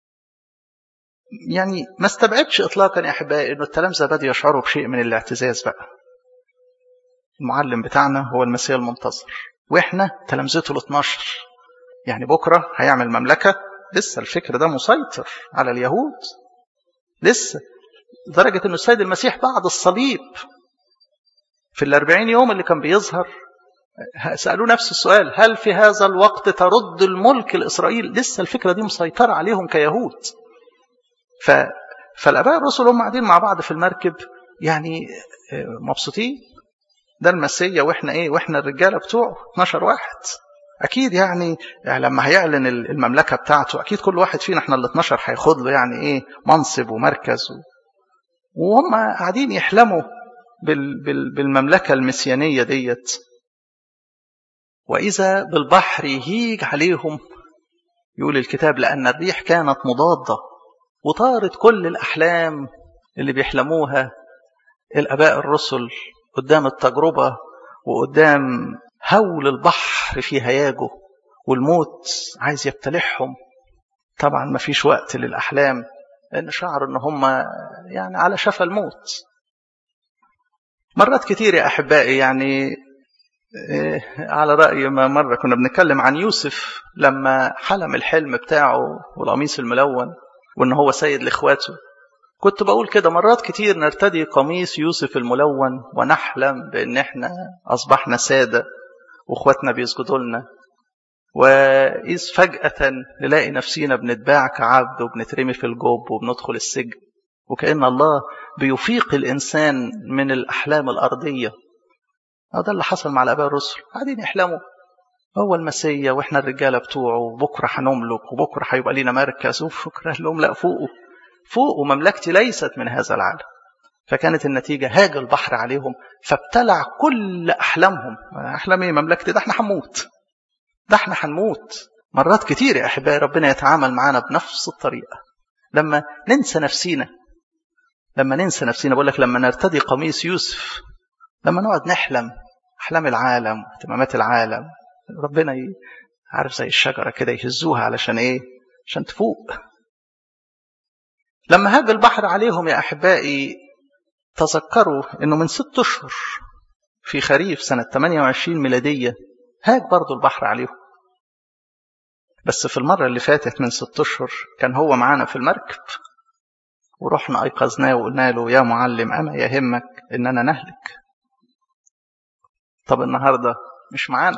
يعني ما استبعدش اطلاقا يا احبائي انه التلامذه بدأوا يشعروا بشيء من الاعتزاز بقى المعلم بتاعنا هو المسيح المنتظر واحنا تلامذته ال 12 يعني بكره هيعمل مملكه لسه الفكر ده مسيطر على اليهود لسه لدرجه انه السيد المسيح بعد الصليب في الأربعين يوم اللي كان بيظهر سألوه نفس السؤال هل في هذا الوقت ترد الملك لإسرائيل لسه الفكرة دي مسيطرة عليهم كيهود ف... فالآباء الرسل هم قاعدين مع بعض في المركب يعني مبسوطين ده المسيا واحنا ايه واحنا الرجاله بتوعه 12 واحد اكيد يعني, يعني لما هيعلن المملكه بتاعته اكيد كل واحد فينا احنا ال 12 هياخد له يعني ايه منصب ومركز و... وهم قاعدين يحلموا بال... بال... بالمملكه المسيانيه ديت وإذا بالبحر يهيج عليهم يقول الكتاب لأن الريح كانت مضادة وطارت كل الأحلام اللي بيحلموها الآباء الرسل قدام التجربة وقدام هول البحر في هياجه والموت عايز يبتلعهم طبعا ما فيش وقت للأحلام لأن شعروا إن هم يعني على شفا الموت مرات كتير يا أحبائي يعني على رأي ما مرة كنا بنتكلم عن يوسف لما حلم الحلم بتاعه والقميص الملون وإن هو سيد لإخواته كنت بقول كده مرات كتير نرتدي قميص يوسف الملون ونحلم بان احنا اصبحنا ساده واخواتنا بيسجدوا لنا وإذ فجأة نلاقي نفسينا بنتباع كعبد وبنترمي في الجوب وبندخل السجن وكأن الله بيفيق الإنسان من الأحلام الأرضية ده اللي حصل مع الآباء الرسل قاعدين يحلموا هو المسيا واحنا الرجاله بتوعه وبكره هنملك وبكره هيبقى لينا مركز وفكره قال لهم لا فوقوا فوقوا مملكتي ليست من هذا العالم فكانت النتيجة هاج البحر عليهم فابتلع كل أحلامهم أحلام إيه مملكتي ده احنا هنموت ده احنا هنموت مرات كتير يا أحبائي ربنا يتعامل معانا بنفس الطريقة لما ننسى نفسينا لما ننسى نفسينا بقول لك لما نرتدي قميص يوسف لما نقعد نحلم أحلام العالم واهتمامات العالم ربنا ي... عارف زي الشجرة كده يهزوها علشان إيه عشان تفوق لما هاج البحر عليهم يا أحبائي تذكروا أنه من ست أشهر في خريف سنة 28 ميلادية هاج برضو البحر عليهم بس في المرة اللي فاتت من ست أشهر كان هو معانا في المركب ورحنا أيقظناه وقلنا له يا معلم أما يهمك إننا نهلك طب النهاردة مش معانا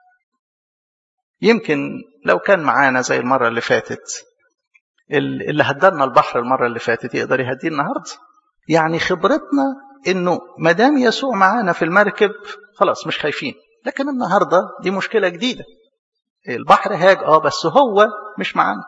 يمكن لو كان معانا زي المرة اللي فاتت اللي هدرنا البحر المرة اللي فاتت يقدر يهديه النهاردة يعني خبرتنا انه ما دام يسوع معانا في المركب خلاص مش خايفين لكن النهارده دي مشكله جديده البحر هاج اه بس هو مش معانا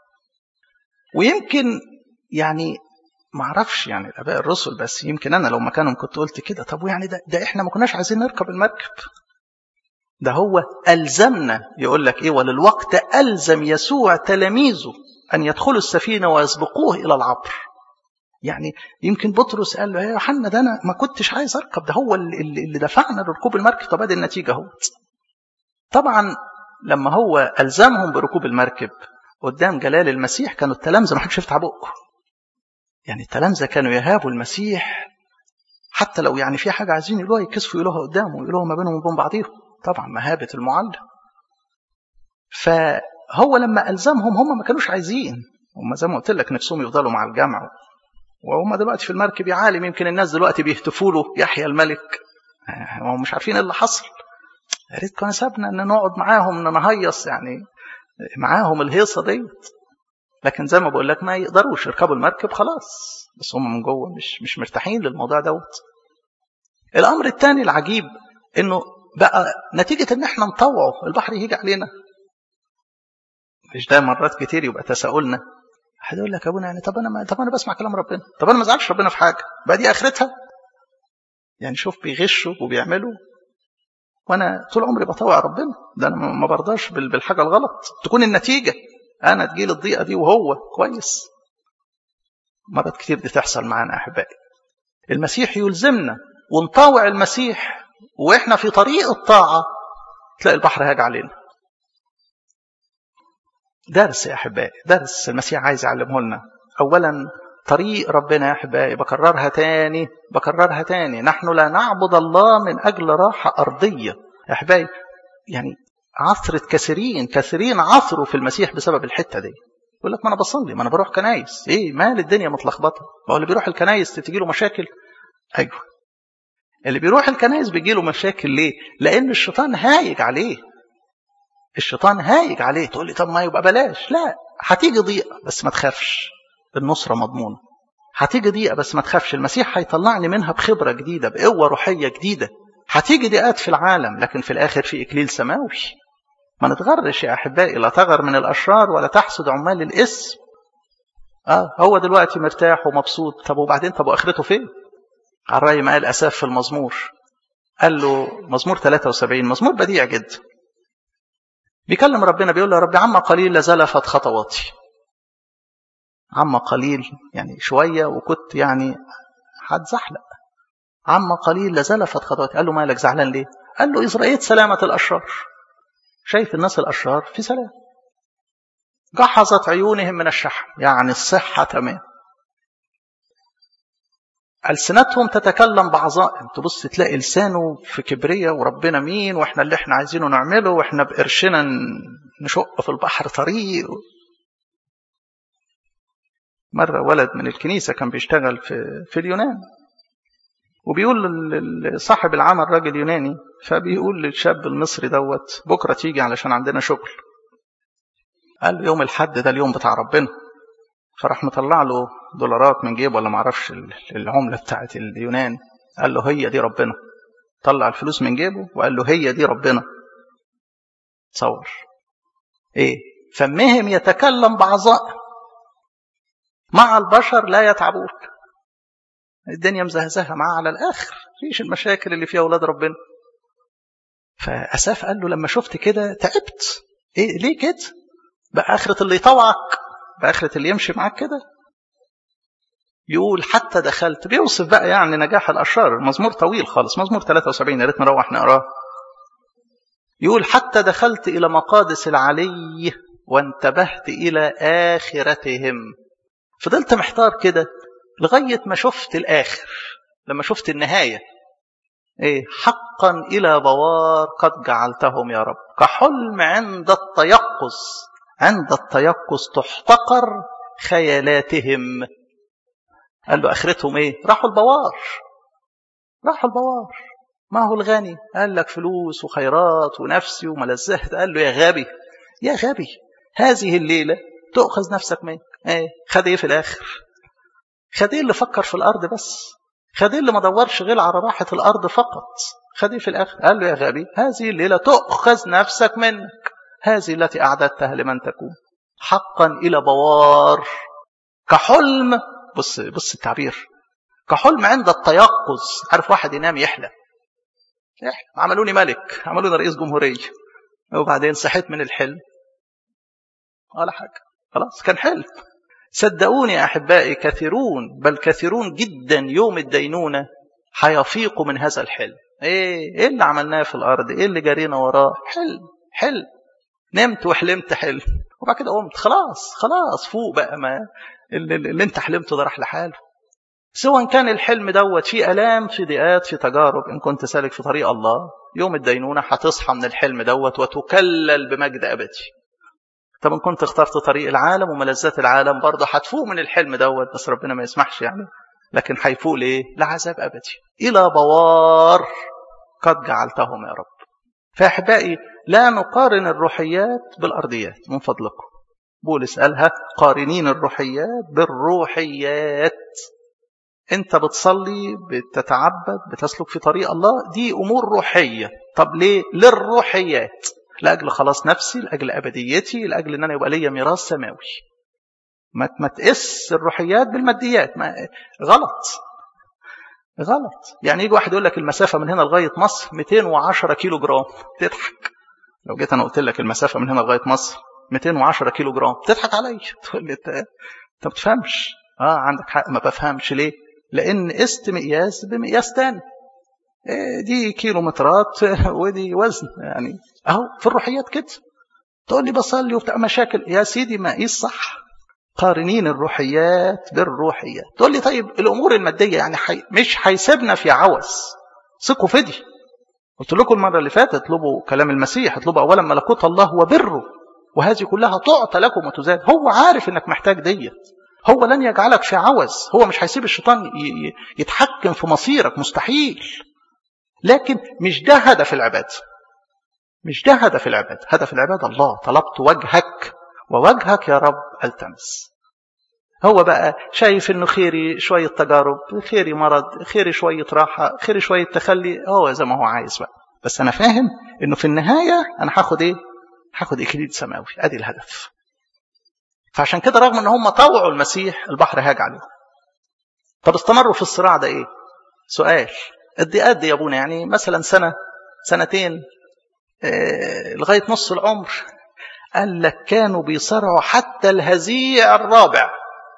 ويمكن يعني ما اعرفش يعني الاباء الرسل بس يمكن انا لو مكانهم كنت قلت كده طب ويعني ده, ده احنا ما كناش عايزين نركب المركب ده هو الزمنا يقول لك ايه وللوقت الزم يسوع تلاميذه ان يدخلوا السفينه ويسبقوه الى العبر يعني يمكن بطرس قال له يا يوحنا ده انا ما كنتش عايز اركب ده هو اللي, اللي دفعنا لركوب المركب طب ادي النتيجه اهو طبعا لما هو الزمهم بركوب المركب قدام جلال المسيح كانوا التلامذه ما حدش يفتح بقه يعني التلامذه كانوا يهابوا المسيح حتى لو يعني في حاجه عايزين يقولوها يكسفوا يقولوها قدامه يقولوها ما بينهم وبين بعضيهم طبعا مهابه المعلم فهو لما الزمهم هم ما كانوش عايزين هم زي ما قلت لك نفسهم يفضلوا مع الجمع وهم دلوقتي في المركب يا عالم يمكن الناس دلوقتي بيهتفوا له يحيى الملك هم مش عارفين ايه اللي حصل يا ريت كنا سابنا ان نقعد معاهم ان نهيص يعني معاهم الهيصه ديت لكن زي ما بقول لك ما يقدروش يركبوا المركب خلاص بس هم من جوه مش مش مرتاحين للموضوع دوت الامر الثاني العجيب انه بقى نتيجه ان احنا نطوعه البحر يجي علينا مش ده مرات كتير يبقى تساؤلنا حد يقول لك ابونا يعني طب انا ما طب انا بسمع كلام ربنا طب انا ما ازعلش ربنا في حاجه بقى دي اخرتها يعني شوف بيغشوا وبيعملوا وانا طول عمري بطوع ربنا ده انا ما برضاش بالحاجه الغلط تكون النتيجه انا تجيلي الضيقه دي وهو كويس مرات كتير دي تحصل معانا احبائي المسيح يلزمنا ونطاوع المسيح واحنا في طريق الطاعه تلاقي البحر هاج علينا درس يا احبائي درس المسيح عايز يعلمه لنا اولا طريق ربنا يا احبائي بكررها تاني بكررها تاني نحن لا نعبد الله من اجل راحه ارضيه يا احبائي يعني عثرة كثيرين كثيرين عثروا في المسيح بسبب الحته دي يقول لك ما انا بصلي ما انا بروح كنايس ايه مال الدنيا متلخبطه هو اللي بيروح الكنايس تجي له مشاكل ايوه اللي بيروح الكنايس بيجي له مشاكل ليه لان الشيطان هايج عليه الشيطان هايج عليه تقول لي طب ما يبقى بلاش لا هتيجي ضيقه بس ما تخافش النصره مضمونه هتيجي ضيقه بس ما تخافش المسيح هيطلعني منها بخبره جديده بقوه روحيه جديده هتيجي ضيقات في العالم لكن في الاخر في اكليل سماوي ما نتغرش يا احبائي لا تغر من الاشرار ولا تحسد عمال الاسم اه هو دلوقتي مرتاح ومبسوط طب وبعدين طب واخرته فين على الرأي ما قال اساف في المزمور قال له مزمور 73 مزمور بديع جدا بيكلم ربنا بيقول له يا رب عما قليل لزلفت خطواتي عما قليل يعني شوية وكنت يعني هتزحلق عما قليل لزلفت خطواتي قال له مالك زعلان ليه قال له إذ رأيت سلامة الأشرار شايف الناس الأشرار في سلام جحظت عيونهم من الشحم يعني الصحة تمام ألسنتهم تتكلم بعظائم تبص تلاقي لسانه في كبرية وربنا مين واحنا اللي احنا عايزينه نعمله واحنا بقرشنا نشق في البحر طريق مرة ولد من الكنيسة كان بيشتغل في, في اليونان وبيقول صاحب العمل راجل يوناني فبيقول للشاب المصري دوت بكرة تيجي علشان عندنا شغل قال له يوم الحد ده اليوم بتاع ربنا فراح مطلع له دولارات من جيبه ولا معرفش العملة بتاعت اليونان قال له هي دي ربنا طلع الفلوس من جيبه وقال له هي دي ربنا تصور ايه فمهم يتكلم بعظائم مع البشر لا يتعبون الدنيا مزهزهه معاه على الاخر فيش المشاكل اللي فيها اولاد ربنا فاساف قال له لما شفت كده تعبت ايه ليه كده بقى اخره اللي يطوعك بقى اخره اللي يمشي معاك كده يقول حتى دخلت بيوصف بقى يعني نجاح الاشرار مزمور طويل خالص مزمور 73 يا ريت نروح نقراه يقول حتى دخلت الى مقادس العلي وانتبهت الى اخرتهم فضلت محتار كده لغايه ما شفت الاخر لما شفت النهايه ايه حقا الى بوار قد جعلتهم يا رب كحلم عند التيقظ عند التيقظ تحتقر خيالاتهم قال له اخرتهم ايه راحوا البوار راحوا البوار ما هو الغني قال لك فلوس وخيرات ونفسي وملذات قال له يا غبي يا غبي هذه الليله تؤخذ نفسك منك ايه خد ايه في الاخر خد ايه اللي فكر في الارض بس خد ايه اللي ما دورش غير على راحه الارض فقط خد ايه في الاخر قال له يا غبي هذه الليله تؤخذ نفسك منك هذه التي اعددتها لمن تكون حقا الى بوار كحلم بص بص التعبير كحلم عند التيقظ عارف واحد ينام يحلم يحلم عملوني ملك عملوني رئيس جمهوريه وبعدين صحيت من الحلم ولا حاجه خلاص كان حلم صدقوني يا احبائي كثيرون بل كثيرون جدا يوم الدينونه هيفيقوا من هذا الحلم ايه ايه اللي عملناه في الارض ايه اللي جرينا وراه حلم حلم نمت وحلمت حلم وبعد كده قمت خلاص خلاص فوق بقى ما اللي, اللي انت حلمته ده راح لحاله سواء كان الحلم دوت في الام في ضيقات في تجارب ان كنت سالك في طريق الله يوم الدينونه هتصحى من الحلم دوت وتكلل بمجد ابدي طب ان كنت اخترت طريق العالم وملذات العالم برضه هتفوق من الحلم دوت بس ربنا ما يسمحش يعني لكن هيفوق لايه؟ لعذاب ابدي الى بوار قد جعلتهم يا رب فاحبائي لا نقارن الروحيات بالارضيات من فضلكم بولس قالها قارنين الروحيات بالروحيات انت بتصلي بتتعبد بتسلك في طريق الله دي امور روحيه طب ليه للروحيات لاجل خلاص نفسي لاجل ابديتي لاجل ان انا يبقى ليا ميراث سماوي ما ما تقيس الروحيات بالماديات ما غلط غلط يعني يجي واحد يقول لك المسافه من هنا لغايه مصر 210 كيلو جرام تضحك لو جيت انا قلت لك المسافه من هنا لغايه مصر 210 كيلو جرام تضحك عليا تقول لي انت انت ما بتفهمش اه عندك حق ما بفهمش ليه لان قست مقياس بمقياس تاني دي كيلومترات ودي وزن يعني اهو في الروحيات كده تقول لي بصلي وبتاع مشاكل يا سيدي ما قيس صح قارنين الروحيات بالروحيات تقول لي طيب الامور الماديه يعني حي... مش هيسيبنا في عوز ثقوا في دي قلت لكم المره اللي فاتت اطلبوا كلام المسيح اطلبوا اولا ملكوت الله وبره وهذه كلها تعطى لكم وتزاد هو عارف انك محتاج ديت هو لن يجعلك في عوز هو مش هيسيب الشيطان يتحكم في مصيرك مستحيل لكن مش ده هدف العبادة مش ده هدف العبادة هدف العبادة الله طلبت وجهك ووجهك يا رب التمس هو بقى شايف انه خيري شوية تجارب خيري مرض خيري شوية راحة خيري شوية تخلي هو زي ما هو عايز بقى بس انا فاهم انه في النهاية انا هاخد ايه هاخد اكليل سماوي ادي الهدف فعشان كده رغم ان هم طوعوا المسيح البحر هاج عليهم طب استمروا في الصراع ده ايه سؤال قد ايه قد يا ابونا يعني مثلا سنه سنتين آه لغايه نص العمر قال لك كانوا بيصارعوا حتى الهزيع الرابع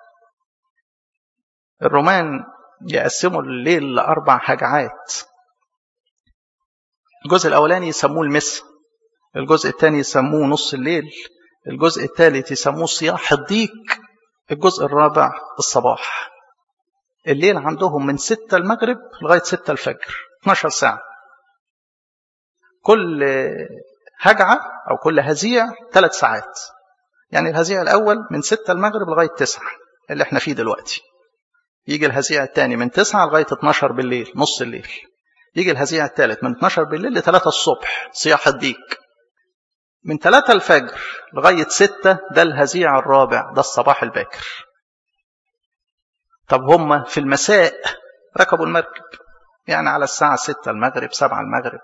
الرومان يقسموا الليل لاربع هجعات الجزء الاولاني يسموه المس الجزء الثاني يسموه نص الليل الجزء الثالث يسموه صياح الضيق الجزء الرابع الصباح الليل عندهم من 6 المغرب لغاية 6 الفجر 12 ساعة كل هجعة أو كل هزيع ثلاث ساعات يعني الهزيع الأول من 6 المغرب لغاية 9 اللي احنا فيه دلوقتي يجي الهزيع الثاني من 9 لغاية 12 بالليل نص الليل يجي الهزيع الثالث من 12 بالليل ل 3 الصبح صياح الديك من 3 الفجر لغاية 6 ده الهزيع الرابع ده الصباح الباكر طب هم في المساء ركبوا المركب يعني على الساعة 6 المغرب 7 المغرب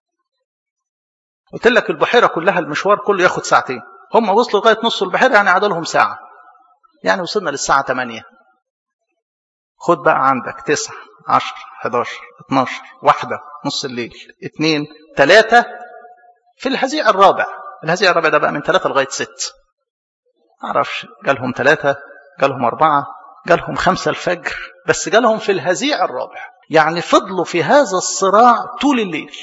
قلت لك البحيرة كلها المشوار كله ياخد ساعتين هم وصلوا لغاية نص البحيرة يعني عدى لهم ساعة يعني وصلنا للساعة 8 خد بقى عندك 9 10 11 12 واحدة نص الليل اثنين ثلاثة في الهزيع الرابع الهزيع الرابع ده بقى من ثلاثة لغاية ست معرفش جالهم ثلاثة جالهم أربعة جالهم خمسة الفجر بس جالهم في الهزيع الرابع يعني فضلوا في هذا الصراع طول الليل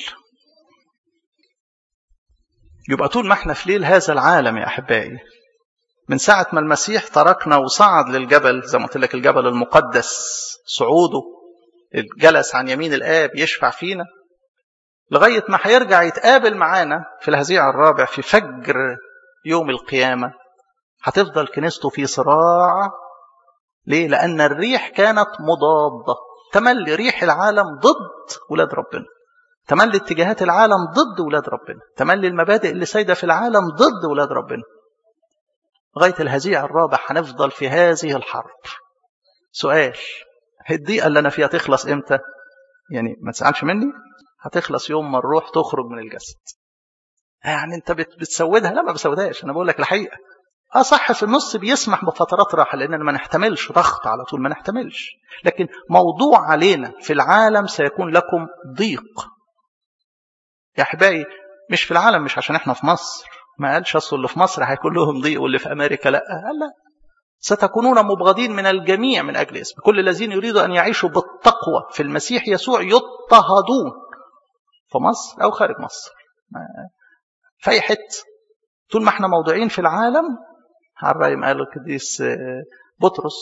يبقى طول ما احنا في ليل هذا العالم يا أحبائي من ساعة ما المسيح تركنا وصعد للجبل زي ما قلت لك الجبل المقدس صعوده جلس عن يمين الآب يشفع فينا لغاية ما هيرجع يتقابل معانا في الهزيع الرابع في فجر يوم القيامة هتفضل كنيسته في صراع ليه؟ لأن الريح كانت مضادة تملي ريح العالم ضد ولاد ربنا تملي اتجاهات العالم ضد ولاد ربنا تملي المبادئ اللي سايدة في العالم ضد ولاد ربنا لغاية الهزيع الرابع هنفضل في هذه الحرب سؤال الضيقة اللي أنا فيها تخلص إمتى يعني ما تسألش مني هتخلص يوم ما الروح تخرج من الجسد يعني انت بتسودها لا ما بسودهاش انا بقول لك الحقيقه اه صح في النص بيسمح بفترات راحه لاننا ما نحتملش ضغط على طول ما نحتملش لكن موضوع علينا في العالم سيكون لكم ضيق يا احبائي مش في العالم مش عشان احنا في مصر ما قالش اصل اللي في مصر هيكون لهم ضيق واللي في امريكا لا قال لا ستكونون مبغضين من الجميع من اجل اسم كل الذين يريدوا ان يعيشوا بالتقوى في المسيح يسوع يضطهدون في مصر او خارج مصر في اي حته طول ما احنا موضوعين في العالم على الرأي قال القديس بطرس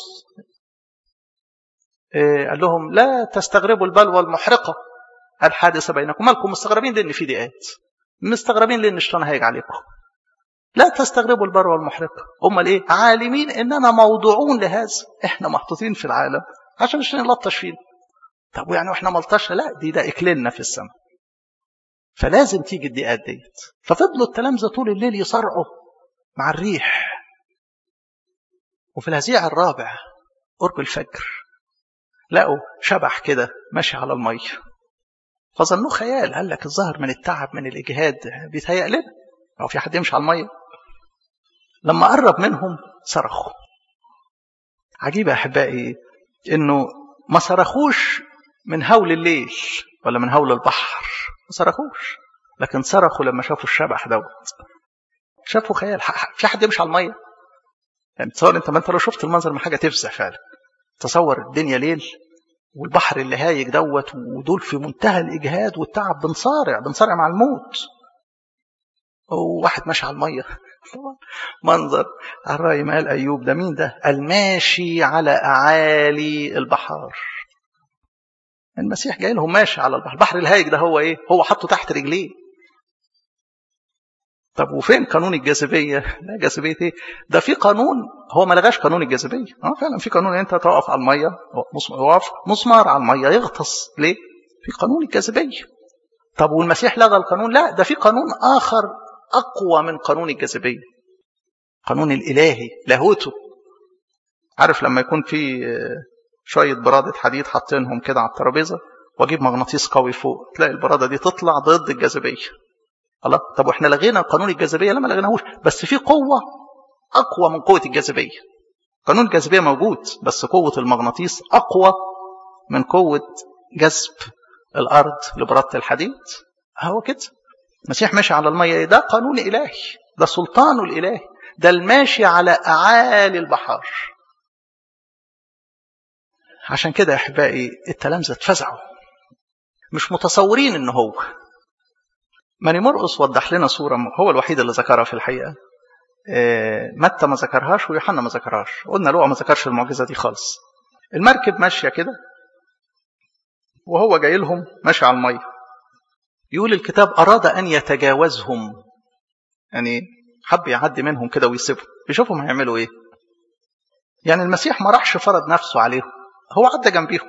قال لهم لا تستغربوا البلوى المحرقة الحادثة بينكم مالكم مستغربين لأن في ضيقات مستغربين لأن الشيطان هيجي عليكم لا تستغربوا البلوى المحرقة أمال إيه عالمين إننا موضوعون لهذا إحنا محطوطين في العالم عشان الشيطان يلطش فينا طب ويعني واحنا ملطشه لا دي ده اكلنا في السماء فلازم تيجي الضيقات ديت ففضلوا التلامذه طول الليل يصرعوا مع الريح وفي الهزيع الرابع قرب الفجر لقوا شبح كده ماشي على الميه فظنوه خيال قال لك الظاهر من التعب من الاجهاد بيتهيأ لنا او في حد يمشي على الميه لما قرب منهم صرخوا عجيب يا احبائي انه ما صرخوش من هول الليل ولا من هول البحر ما صرخوش لكن صرخوا لما شافوا الشبح دوت شافوا خيال في حد يمشي على الميه يعني تصور انت ما انت لو شفت المنظر من حاجه تفزع فعلا تصور الدنيا ليل والبحر اللي هايج دوت ودول في منتهى الاجهاد والتعب بنصارع بنصارع مع الموت وواحد ماشي على الميه منظر الرأي ما قال أيوب ده مين ده الماشي على أعالي البحار المسيح جاي لهم ماشي على البحر البحر الهايج ده هو ايه هو حطه تحت رجليه طب وفين قانون الجاذبيه لا جاذبيه ايه ده في قانون هو ما لغاش قانون الجاذبيه اه فعلا في قانون انت تقف على الميه وقف مسمار على الميه يغطس ليه في قانون الجاذبيه طب والمسيح لغى القانون لا ده في قانون اخر اقوى من قانون الجاذبيه قانون الالهي لاهوته عارف لما يكون في شويه براده حديد حاطينهم كده على الترابيزه واجيب مغناطيس قوي فوق تلاقي البراده دي تطلع ضد الجاذبيه الله طب واحنا لغينا قانون الجاذبيه لا ما لغيناهوش بس في قوه اقوى من قوه الجاذبيه قانون الجاذبيه موجود بس قوه المغناطيس اقوى من قوه جذب الارض لبراده الحديد هو كده المسيح ماشي على الميه ده قانون الهي ده سلطانه الالهي ده الماشي على اعالي البحار عشان كده يا احبائي التلامذه اتفزعوا مش متصورين ان هو ماني مرقص وضح لنا صوره هو الوحيد اللي ذكرها في الحقيقه متى ما ذكرهاش ويوحنا ما ذكرهاش قلنا لوقا ما ذكرش المعجزه دي خالص المركب ماشيه كده وهو جاي لهم ماشي على الميه يقول الكتاب اراد ان يتجاوزهم يعني حب يعدي منهم كده ويسيبهم يشوفهم هيعملوا ايه يعني المسيح ما راحش فرض نفسه عليهم هو عدى جنبيهم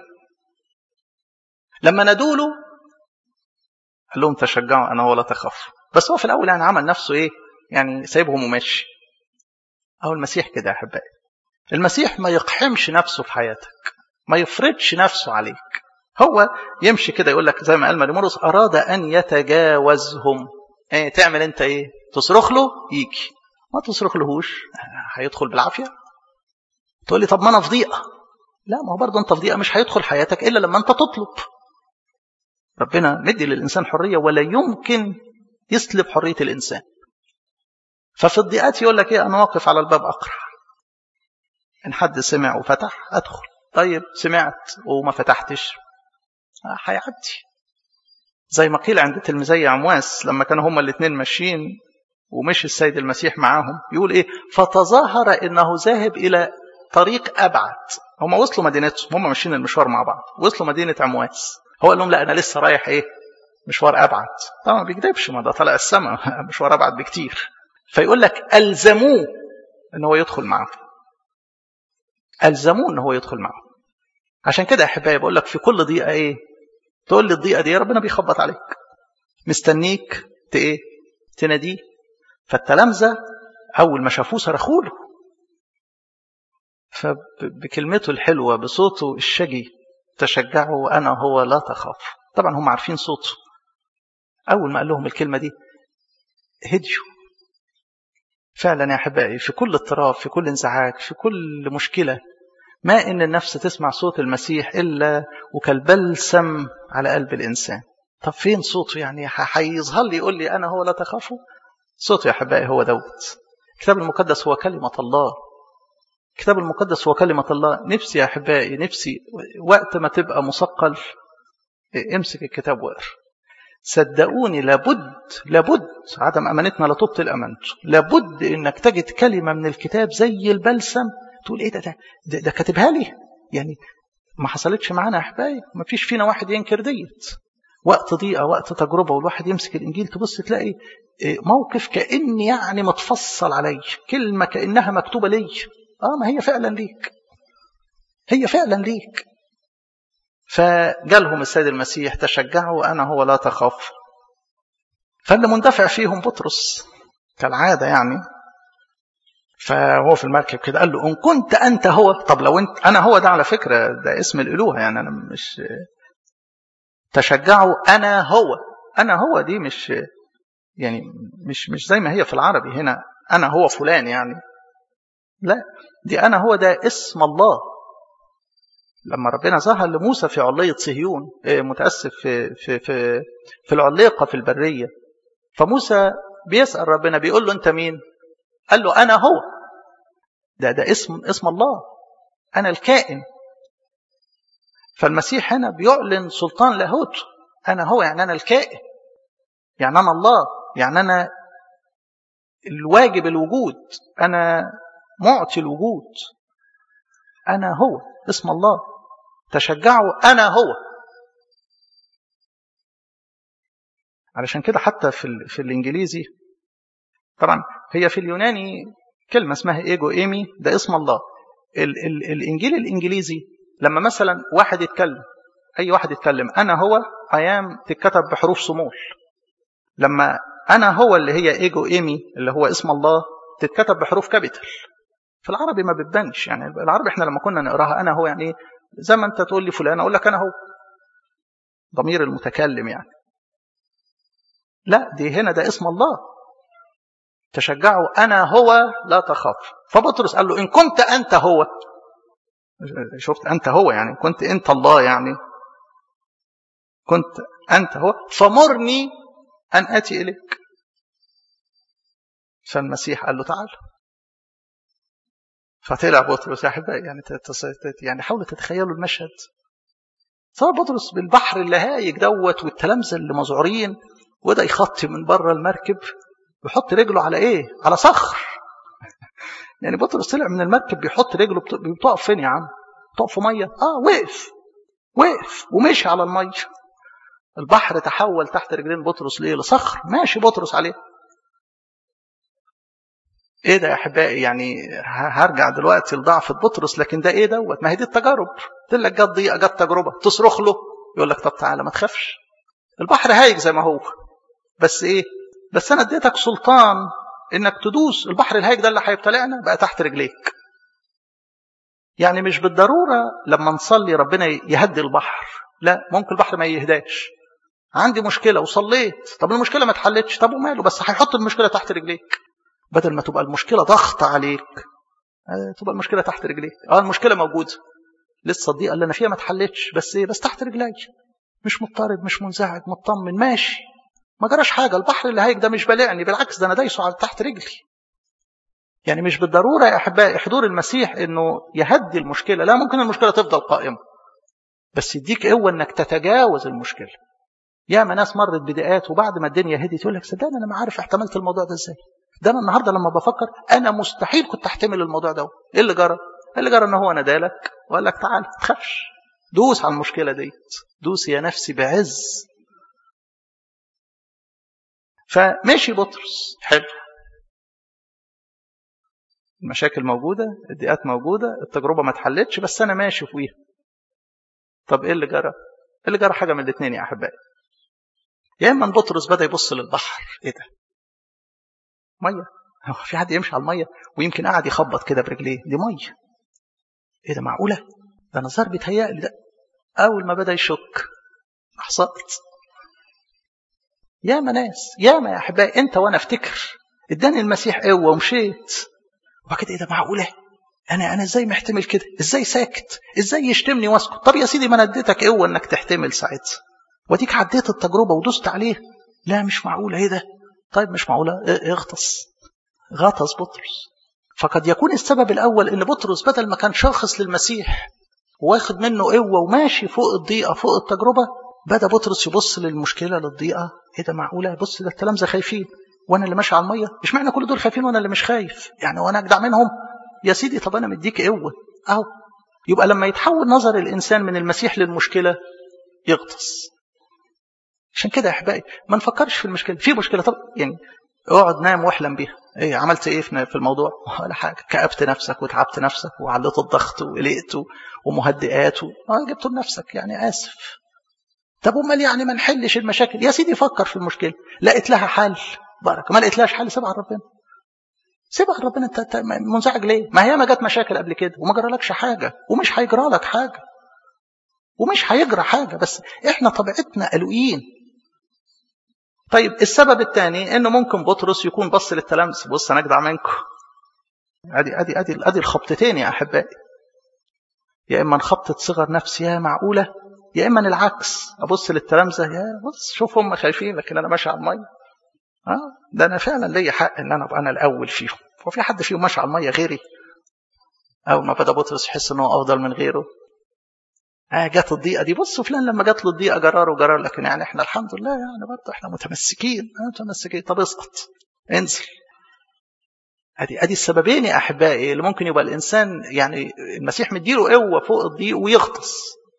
لما نادوا له قال لهم تشجعوا انا ولا تخافوا بس هو في الاول يعني عمل نفسه ايه يعني سايبهم وماشي اهو المسيح كده يا احبائي المسيح ما يقحمش نفسه في حياتك ما يفرضش نفسه عليك هو يمشي كده يقول لك زي ما قال مريمورس اراد ان يتجاوزهم ايه تعمل انت ايه تصرخ له يجي ما تصرخ لهوش هيدخل بالعافيه تقول لي طب ما انا في ضيقه لا ما هو برضه انت في ضيقه مش هيدخل حياتك الا لما انت تطلب ربنا مدي للانسان حريه ولا يمكن يسلب حريه الانسان ففي الضيقات يقول لك ايه انا واقف على الباب اقرع ان حد سمع وفتح ادخل طيب سمعت وما فتحتش هيعدي زي ما قيل عند تلميذي عمواس لما كانوا هما الاثنين ماشيين ومشي السيد المسيح معاهم يقول ايه فتظاهر انه ذاهب الى طريق ابعد هم وصلوا مدينتهم هم ماشيين المشوار مع بعض وصلوا مدينه عمواس هو قال لهم لا انا لسه رايح ايه مشوار ابعد طبعا ما بيكذبش ما ده طالع السماء مشوار ابعد بكتير فيقول لك الزموه ان هو يدخل معاهم الزموه ان هو يدخل معاهم عشان كده يا احبائي بقول لك في كل ضيقه ايه تقول لي الضيقه دي ربنا بيخبط عليك مستنيك ت ايه تناديه فالتلامذه اول ما شافوه صرخوا له فبكلمته الحلوه بصوته الشجي تشجعوا انا هو لا تخاف طبعا هم عارفين صوته اول ما قال لهم الكلمه دي هديوا فعلا يا احبائي في كل اضطراب في كل انزعاج في كل مشكله ما ان النفس تسمع صوت المسيح الا وكالبلسم على قلب الانسان طب فين صوته يعني هيظهر لي يقول لي انا هو لا تخافوا صوته يا احبائي هو دوت الكتاب المقدس هو كلمه الله الكتاب المقدس هو كلمة الله نفسي يا أحبائي نفسي وقت ما تبقى مثقل امسك الكتاب واقرا صدقوني لابد لابد عدم أمانتنا لا تبطل أمانته لابد إنك تجد كلمة من الكتاب زي البلسم تقول إيه ده ده, ده, ده كاتبها لي يعني ما حصلتش معانا يا أحبائي ما فيش فينا واحد ينكر ديت وقت ضيقة وقت تجربة والواحد يمسك الإنجيل تبص تلاقي موقف كأن يعني متفصل علي كلمة كأنها مكتوبة لي اه ما هي فعلا ليك هي فعلا ليك فجالهم السيد المسيح تشجعوا انا هو لا تخاف فاللي مندفع فيهم بطرس كالعاده يعني فهو في المركب كده قال له ان كنت انت هو طب لو انت انا هو ده على فكره ده اسم الالوهه يعني انا مش تشجعوا انا هو انا هو دي مش يعني مش مش زي ما هي في العربي هنا انا هو فلان يعني لا دي أنا هو ده اسم الله لما ربنا ظهر لموسى في علية صهيون متأسف في, في, في, في العليقة في البرية فموسى بيسأل ربنا بيقول له أنت مين قال له أنا هو ده ده اسم اسم الله أنا الكائن فالمسيح هنا بيعلن سلطان لاهوته أنا هو يعني أنا الكائن يعني أنا الله يعني أنا الواجب الوجود أنا معطي الوجود أنا هو اسم الله تشجعوا أنا هو علشان كده حتى في, في الإنجليزي طبعا هي في اليوناني كلمة اسمها إيجو إيمي ده اسم الله ال ال الإنجيل الإنجليزي لما مثلا واحد يتكلم أي واحد يتكلم أنا هو أيام تتكتب بحروف صمول لما أنا هو اللي هي إيجو إيمي اللي هو اسم الله تتكتب بحروف كابيتال في العربي ما بتبانش يعني العربي احنا لما كنا نقراها انا هو يعني ايه زي ما انت تقول لي فلان اقول لك انا هو ضمير المتكلم يعني لا دي هنا ده اسم الله تشجعوا انا هو لا تخاف فبطرس قال له ان كنت انت هو شفت انت هو يعني كنت انت الله يعني كنت انت هو فمرني ان اتي اليك فالمسيح قال له تعال فطلع بطرس يا احبائي يعني يعني حاولوا تتخيلوا المشهد صار بطرس بالبحر اللي هايج دوت والتلامذه اللي مذعورين وده يخطي من بره المركب ويحط رجله على ايه؟ على صخر يعني بطرس طلع من المركب بيحط رجله بتقف فين يا عم؟ تقف في ميه؟ اه وقف وقف ومشي على الميه البحر تحول تحت رجلين بطرس ليه؟ لصخر ماشي بطرس عليه ايه ده يا احبائي يعني هرجع دلوقتي لضعف بطرس لكن ده ايه دوت ما هي دي التجارب قلت لك جت ضيقه جت تجربه تصرخ له يقول لك طب تعالى ما تخافش البحر هايج زي ما هو بس ايه بس انا اديتك سلطان انك تدوس البحر الهايج ده اللي هيبتلعنا بقى تحت رجليك يعني مش بالضروره لما نصلي ربنا يهدي البحر لا ممكن البحر ما يهداش عندي مشكله وصليت طب المشكله ما اتحلتش طب وماله بس هيحط المشكله تحت رجليك بدل ما تبقى المشكله ضغط عليك تبقى المشكله تحت رجليك اه المشكله موجوده لسه الضيقه اللي انا فيها ما اتحلتش بس ايه بس تحت رجلي مش مضطرب مش منزعج مطمن ماشي ما جراش حاجه البحر اللي هيك ده مش بالعني بالعكس ده انا دايسه على تحت رجلي يعني مش بالضروره يا احبائي حضور المسيح انه يهدي المشكله لا ممكن المشكله تفضل قائمه بس يديك قوه انك تتجاوز المشكله ياما ناس مرت بدقات وبعد ما الدنيا هديت يقول لك صدقني انا ما عارف احتملت الموضوع ده ازاي ده انا النهارده لما بفكر انا مستحيل كنت احتمل الموضوع ده ايه اللي جرى اللي جرى ان هو نادالك وقال لك تعال ما تخافش دوس على المشكله ديت دوس يا نفسي بعز فماشي بطرس حلو المشاكل موجودة الضيقات موجودة التجربة ما اتحلتش بس أنا ماشي فيها طب إيه اللي جرى؟ اللي جرى حاجة من الاثنين يا أحبائي يا إما بطرس بدأ يبص للبحر إيه ده؟ مية هو في حد يمشي على المية ويمكن قاعد يخبط كده برجليه دي مية إيه ده معقولة؟ ده نظر بيتهيألي ده أول ما بدأ يشك أحصلت ياما ناس ياما يا أحبائي أنت وأنا أفتكر اداني المسيح قوة ومشيت وبعد كده ايه ده معقوله انا انا ازاي محتمل كده ازاي ساكت ازاي يشتمني واسكت طب يا سيدي ما انا اديتك قوه انك تحتمل ساعتها واديك عديت التجربه ودوست عليه لا مش معقوله ايه ده طيب مش معقوله اغطس غطس بطرس فقد يكون السبب الاول ان بطرس بدل ما كان شاخص للمسيح واخد منه قوه وماشي فوق الضيقه فوق التجربه بدا بطرس يبص للمشكله للضيقه ايه ده معقوله بص ده التلامذه خايفين وانا اللي ماشي على الميه مش معنى كل دول خايفين وانا اللي مش خايف يعني وانا اجدع منهم يا سيدي طب انا مديك قوه اهو يبقى لما يتحول نظر الانسان من المسيح للمشكله يغطس عشان كده يا احبائي ما نفكرش في المشكله في مشكله طب يعني اقعد نام واحلم بيها ايه عملت ايه في الموضوع ولا حاجه كأبت نفسك وتعبت نفسك وعليت الضغط وقلقت ومهدئات و... اه جبت لنفسك يعني اسف طب امال يعني ما نحلش المشاكل يا سيدي فكر في المشكله لقيت لها حل بركه ما لقيتلاش حل سيبها ربنا سيبها ربنا انت منزعج ليه ما هي ما جت مشاكل قبل كده وما جرالكش حاجه ومش هيجرى لك حاجه ومش هيجرى حاجه بس احنا طبيعتنا قلقين طيب السبب الثاني انه ممكن بطرس يكون بص للتلامذه بص انا اجدع منكم ادي ادي ادي ادي الخبطتين يا احبائي يا اما خبطه صغر نفس يا معقوله يا اما العكس ابص للتلامذه يا بص شوف هم خايفين لكن انا ماشي على الميه اه ده انا فعلا ليا حق ان انا ابقى انا الاول فيهم هو في حد فيهم ماشي على الميه غيري اول ما بدا بطرس يحس ان هو افضل من غيره اه جت الضيقه دي بصوا فلان لما جت له الضيقه جرار وجرار لكن يعني احنا الحمد لله يعني برضه احنا متمسكين متمسكين طب اسقط انزل ادي ادي السببين يا احبائي اللي ممكن يبقى الانسان يعني المسيح مديله قوه فوق الضيق ويغطس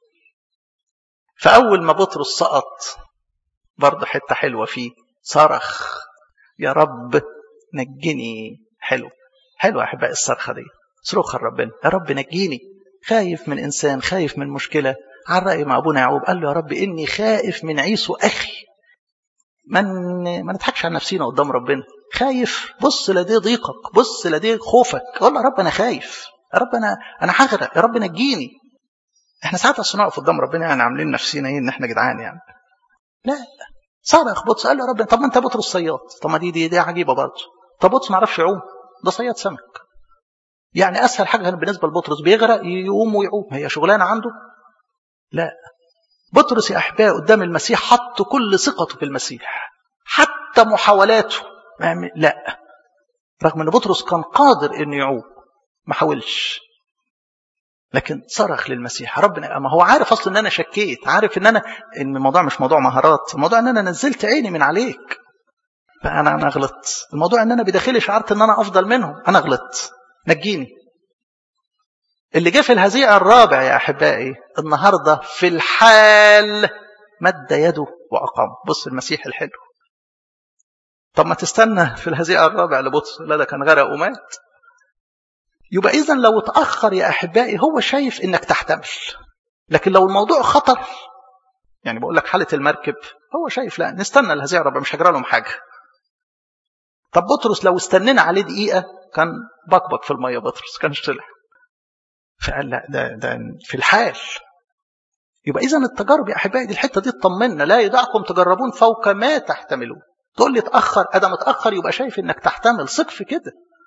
فاول ما بطرس سقط برضه حته حلوه فيه صرخ يا رب نجني حلو حلو يا احبائي الصرخه دي صرخ لربنا يا رب نجيني خايف من انسان خايف من مشكله على راي مع ابونا يعقوب قال له يا رب اني خائف من عيسو اخي من ما نضحكش على نفسينا قدام ربنا خايف بص لديه ضيقك بص لديه خوفك قول يا رب انا خايف يا رب انا انا هغرق يا رب نجيني احنا ساعات اصل نقف قدام ربنا يعني عاملين نفسينا ايه ان احنا جدعان يعني لا صرخ بطرس قال له يا رب طب ما انت بطرس صياد طب ما دي دي, دي عجيبه برضه طب بطرس ما عرفش يعوم ده صياد سمك يعني اسهل حاجه بالنسبه لبطرس بيغرق يقوم ويعوم هي شغلانه عنده لا بطرس يا احبائي قدام المسيح حط كل ثقته في المسيح حتى محاولاته لا رغم ان بطرس كان قادر انه يعوم ما حاولش لكن صرخ للمسيح ربنا ما هو عارف اصلا ان انا شكيت عارف ان انا ان الموضوع مش موضوع مهارات الموضوع ان انا نزلت عيني من عليك فانا انا غلطت الموضوع ان انا بداخلي شعرت ان انا افضل منهم انا غلطت نجيني اللي جه في الهزيع الرابع يا احبائي النهارده في الحال مد يده واقام بص المسيح الحلو طب ما تستنى في الهزيع الرابع لبطرس لا ده كان غرق ومات يبقى اذا لو اتاخر يا احبائي هو شايف انك تحتمل لكن لو الموضوع خطر يعني بقول لك حاله المركب هو شايف لا نستنى الهزيع الرابع مش هجرى لهم حاجه طب بطرس لو استنينا عليه دقيقه كان بكبك في الميه بطرس كانش طلع فقال لا ده ده في الحال يبقى اذا التجارب يا احبائي دي الحته دي تطمنا لا يدعكم تجربون فوق ما تحتملون تقول لي اتاخر ادم اتاخر يبقى شايف انك تحتمل ثق في كده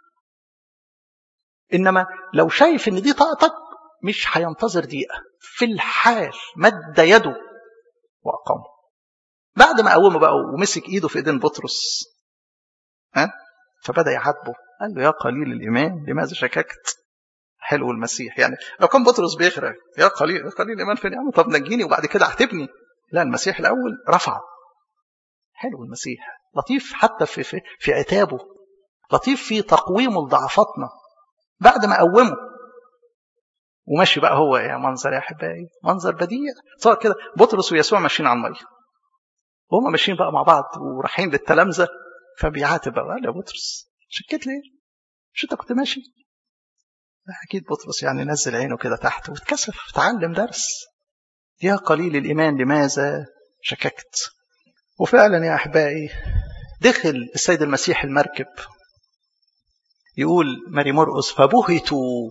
انما لو شايف ان دي طاقتك مش هينتظر دقيقه في الحال مد يده واقامه بعد ما قومه بقى ومسك ايده في ايدين بطرس ها فبدا يعاتبه قال له يا قليل الايمان لماذا شككت حلو المسيح يعني لو كان بطرس بيغرق يا قليل يا قليل الايمان فين يا عم طب نجيني وبعد كده اعتبني لا المسيح الاول رفعه حلو المسيح لطيف حتى في في, في عتابه لطيف في تقويمه لضعفاتنا بعد ما قومه وماشي بقى هو يا منظر يا احبائي منظر بديع صار كده بطرس ويسوع ماشيين على الميه وهم ماشيين بقى مع بعض ورايحين للتلامذه فبيعاتب بقى قال يا بطرس شكيت ليه؟ مش انت كنت ماشي؟ اكيد بطرس يعني نزل عينه كده تحت واتكسف اتعلم درس يا قليل الايمان لماذا شككت؟ وفعلا يا احبائي دخل السيد المسيح المركب يقول ماري مرقس فبهتوا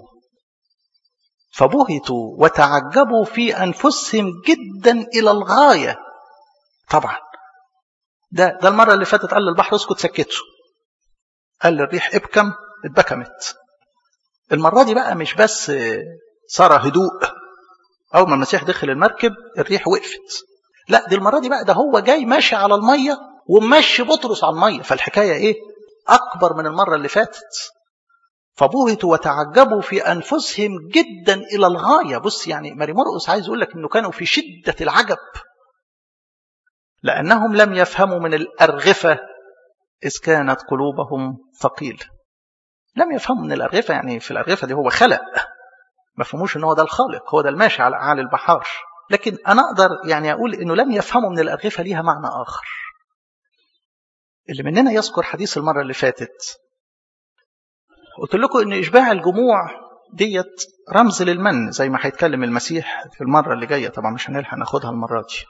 فبهتوا وتعجبوا في انفسهم جدا الى الغايه طبعا ده ده المره اللي فاتت قال للبحر اسكت سكته قال للريح ابكم اتبكمت المره دي بقى مش بس صار هدوء اول ما المسيح دخل المركب الريح وقفت لا دي المره دي بقى ده هو جاي ماشي على الميه ومشي بطرس على الميه فالحكايه ايه اكبر من المره اللي فاتت فبهتوا وتعجبوا في انفسهم جدا الى الغايه بص يعني ماري مرقس عايز يقول لك انه كانوا في شده العجب لانهم لم يفهموا من الارغفه اذ كانت قلوبهم ثقيله لم يفهموا من الارغفه يعني في الارغفه دي هو خلق ما فهموش ان هو ده الخالق هو ده الماشي على اعالي البحار لكن انا اقدر يعني اقول انه لم يفهموا من الارغفه ليها معنى اخر اللي مننا يذكر حديث المره اللي فاتت قلت لكم ان اشباع الجموع ديت رمز للمن زي ما هيتكلم المسيح في المره اللي جايه طبعا مش هنلحق ناخدها المره دي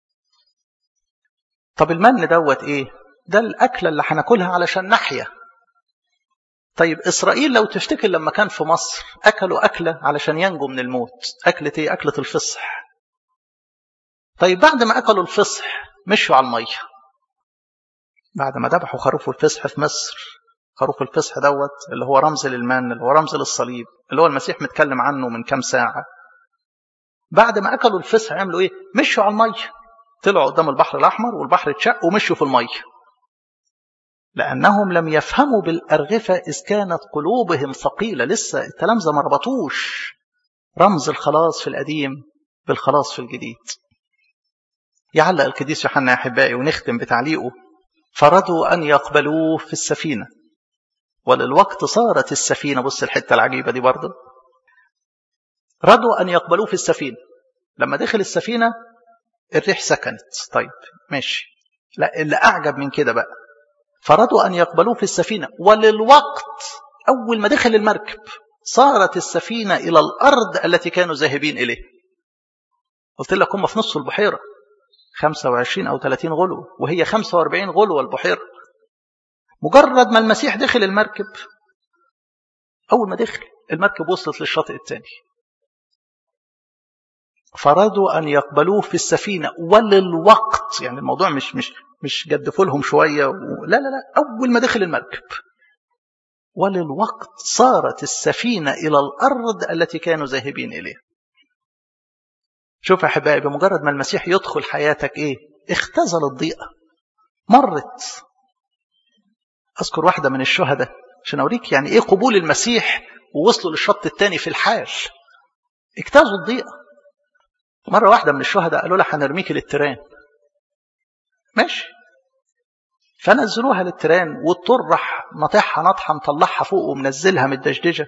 طب المن دوت ايه ده الاكله اللي هناكلها علشان نحيا طيب اسرائيل لو تفتكر لما كان في مصر اكلوا اكله علشان ينجوا من الموت اكله ايه اكله الفصح طيب بعد ما اكلوا الفصح مشوا على الميه بعد ما ذبحوا خروف الفصح في مصر خروف الفصح دوت اللي هو رمز للمن اللي هو رمز للصليب اللي هو المسيح متكلم عنه من كام ساعة بعد ما أكلوا الفصح عملوا إيه؟ مشوا على المية طلعوا قدام البحر الأحمر والبحر اتشق ومشوا في المية لأنهم لم يفهموا بالأرغفة إذ كانت قلوبهم ثقيلة لسه التلامذة ما ربطوش رمز الخلاص في القديم بالخلاص في الجديد يعلق القديس يوحنا يا أحبائي ونختم بتعليقه فرضوا أن يقبلوه في السفينة وللوقت صارت السفينة بص الحتة العجيبة دي برضه رضوا أن يقبلوه في السفينة لما دخل السفينة الريح سكنت طيب ماشي لا اللي أعجب من كده بقى فرضوا أن يقبلوه في السفينة وللوقت أول ما دخل المركب صارت السفينة إلى الأرض التي كانوا ذاهبين إليه قلت لك هم في نص البحيرة 25 أو 30 غلو وهي 45 غلو البحيرة مجرد ما المسيح دخل المركب أول ما دخل المركب وصلت للشاطئ الثاني فرادوا أن يقبلوه في السفينة وللوقت يعني الموضوع مش مش مش جدفوا لهم شوية و... لا لا لا أول ما دخل المركب وللوقت صارت السفينة إلى الأرض التي كانوا ذاهبين إليها شوف يا حبايبي بمجرد ما المسيح يدخل حياتك إيه اختزل الضيقة مرت أذكر واحدة من الشهداء عشان أوريك يعني إيه قبول المسيح ووصلوا للشط الثاني في الحال اجتازوا الضيقة مرة واحدة من الشهداء قالوا لها هنرميكي للتران ماشي فنزلوها للتران والطر راح ناطحها ناطحة مطلعها فوق ومنزلها من الدشدشة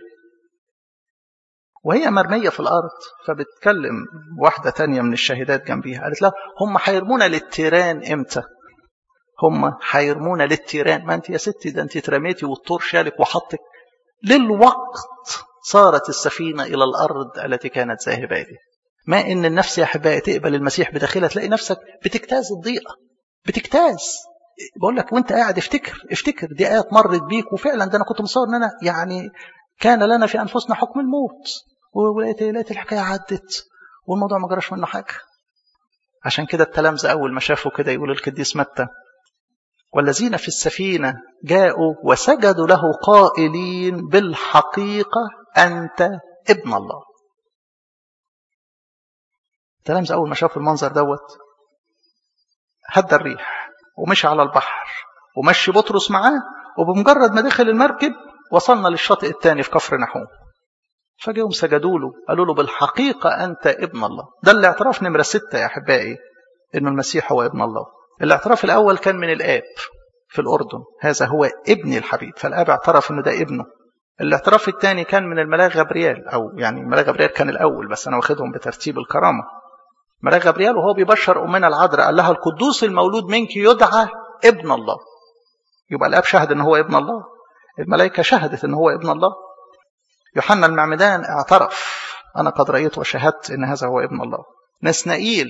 وهي مرمية في الأرض فبتكلم واحدة تانية من الشهيدات جنبيها قالت لها هم هيرمونا للتيران إمتى هم هيرمونا للتيران ما انت يا ستي ده انت اترميتي والطور شالك وحطك للوقت صارت السفينة إلى الأرض التي كانت ذاهبة إليه ما إن النفس يا أحبائي تقبل المسيح بداخلها تلاقي نفسك بتجتاز الضيقة بتجتاز بقول لك وانت قاعد افتكر افتكر دي آيات مرت بيك وفعلا ده أنا كنت مصور إن أنا يعني كان لنا في أنفسنا حكم الموت ولقيت لقيت الحكاية عدت والموضوع ما جراش منه حاجة عشان كده التلامذة أول ما شافوا كده يقول القديس متى والذين في السفينة جاءوا وسجدوا له قائلين بالحقيقة أنت ابن الله التلامذة أول ما شافوا المنظر دوت هدى الريح ومشي على البحر ومشي بطرس معاه وبمجرد ما دخل المركب وصلنا للشاطئ الثاني في كفر نحوم فجاهم سجدوا له قالوا له بالحقيقة أنت ابن الله ده الاعتراف نمرة ستة يا أحبائي إنه المسيح هو ابن الله الاعتراف الأول كان من الآب في الأردن هذا هو ابن الحبيب فالآب اعترف إنه ده ابنه الاعتراف الثاني كان من الملاك غبريال أو يعني الملاك غبريال كان الأول بس أنا واخدهم بترتيب الكرامة ملاك غبريال وهو بيبشر أمنا العذراء قال لها القدوس المولود منك يدعى ابن الله يبقى الآب شهد إن هو ابن الله الملائكة شهدت إن هو ابن الله يوحنا المعمدان اعترف أنا قد رأيت وشهدت إن هذا هو ابن الله نسنائيل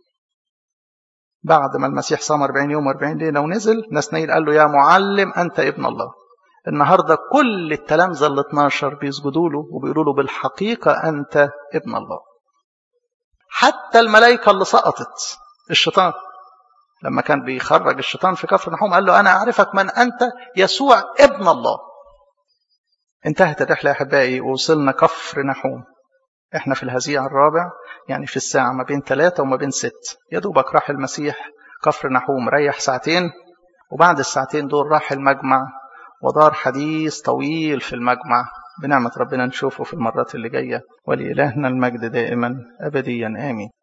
بعد ما المسيح صام 40 يوم 40 ليلة ونزل نسنائيل قال له يا معلم أنت ابن الله النهاردة كل التلامذة ال 12 بيسجدوا له وبيقولوا له بالحقيقة أنت ابن الله حتى الملائكة اللي سقطت الشيطان لما كان بيخرج الشيطان في كفر نحوم قال له أنا أعرفك من أنت يسوع ابن الله انتهت الرحلة يا أحبائي ووصلنا كفر نحوم احنا في الهزيع الرابع يعني في الساعة ما بين ثلاثة وما بين ست يا دوبك راح المسيح كفر نحوم ريح ساعتين وبعد الساعتين دول راح المجمع ودار حديث طويل في المجمع بنعمة ربنا نشوفه في المرات اللي جاية ولإلهنا المجد دائما أبديا آمين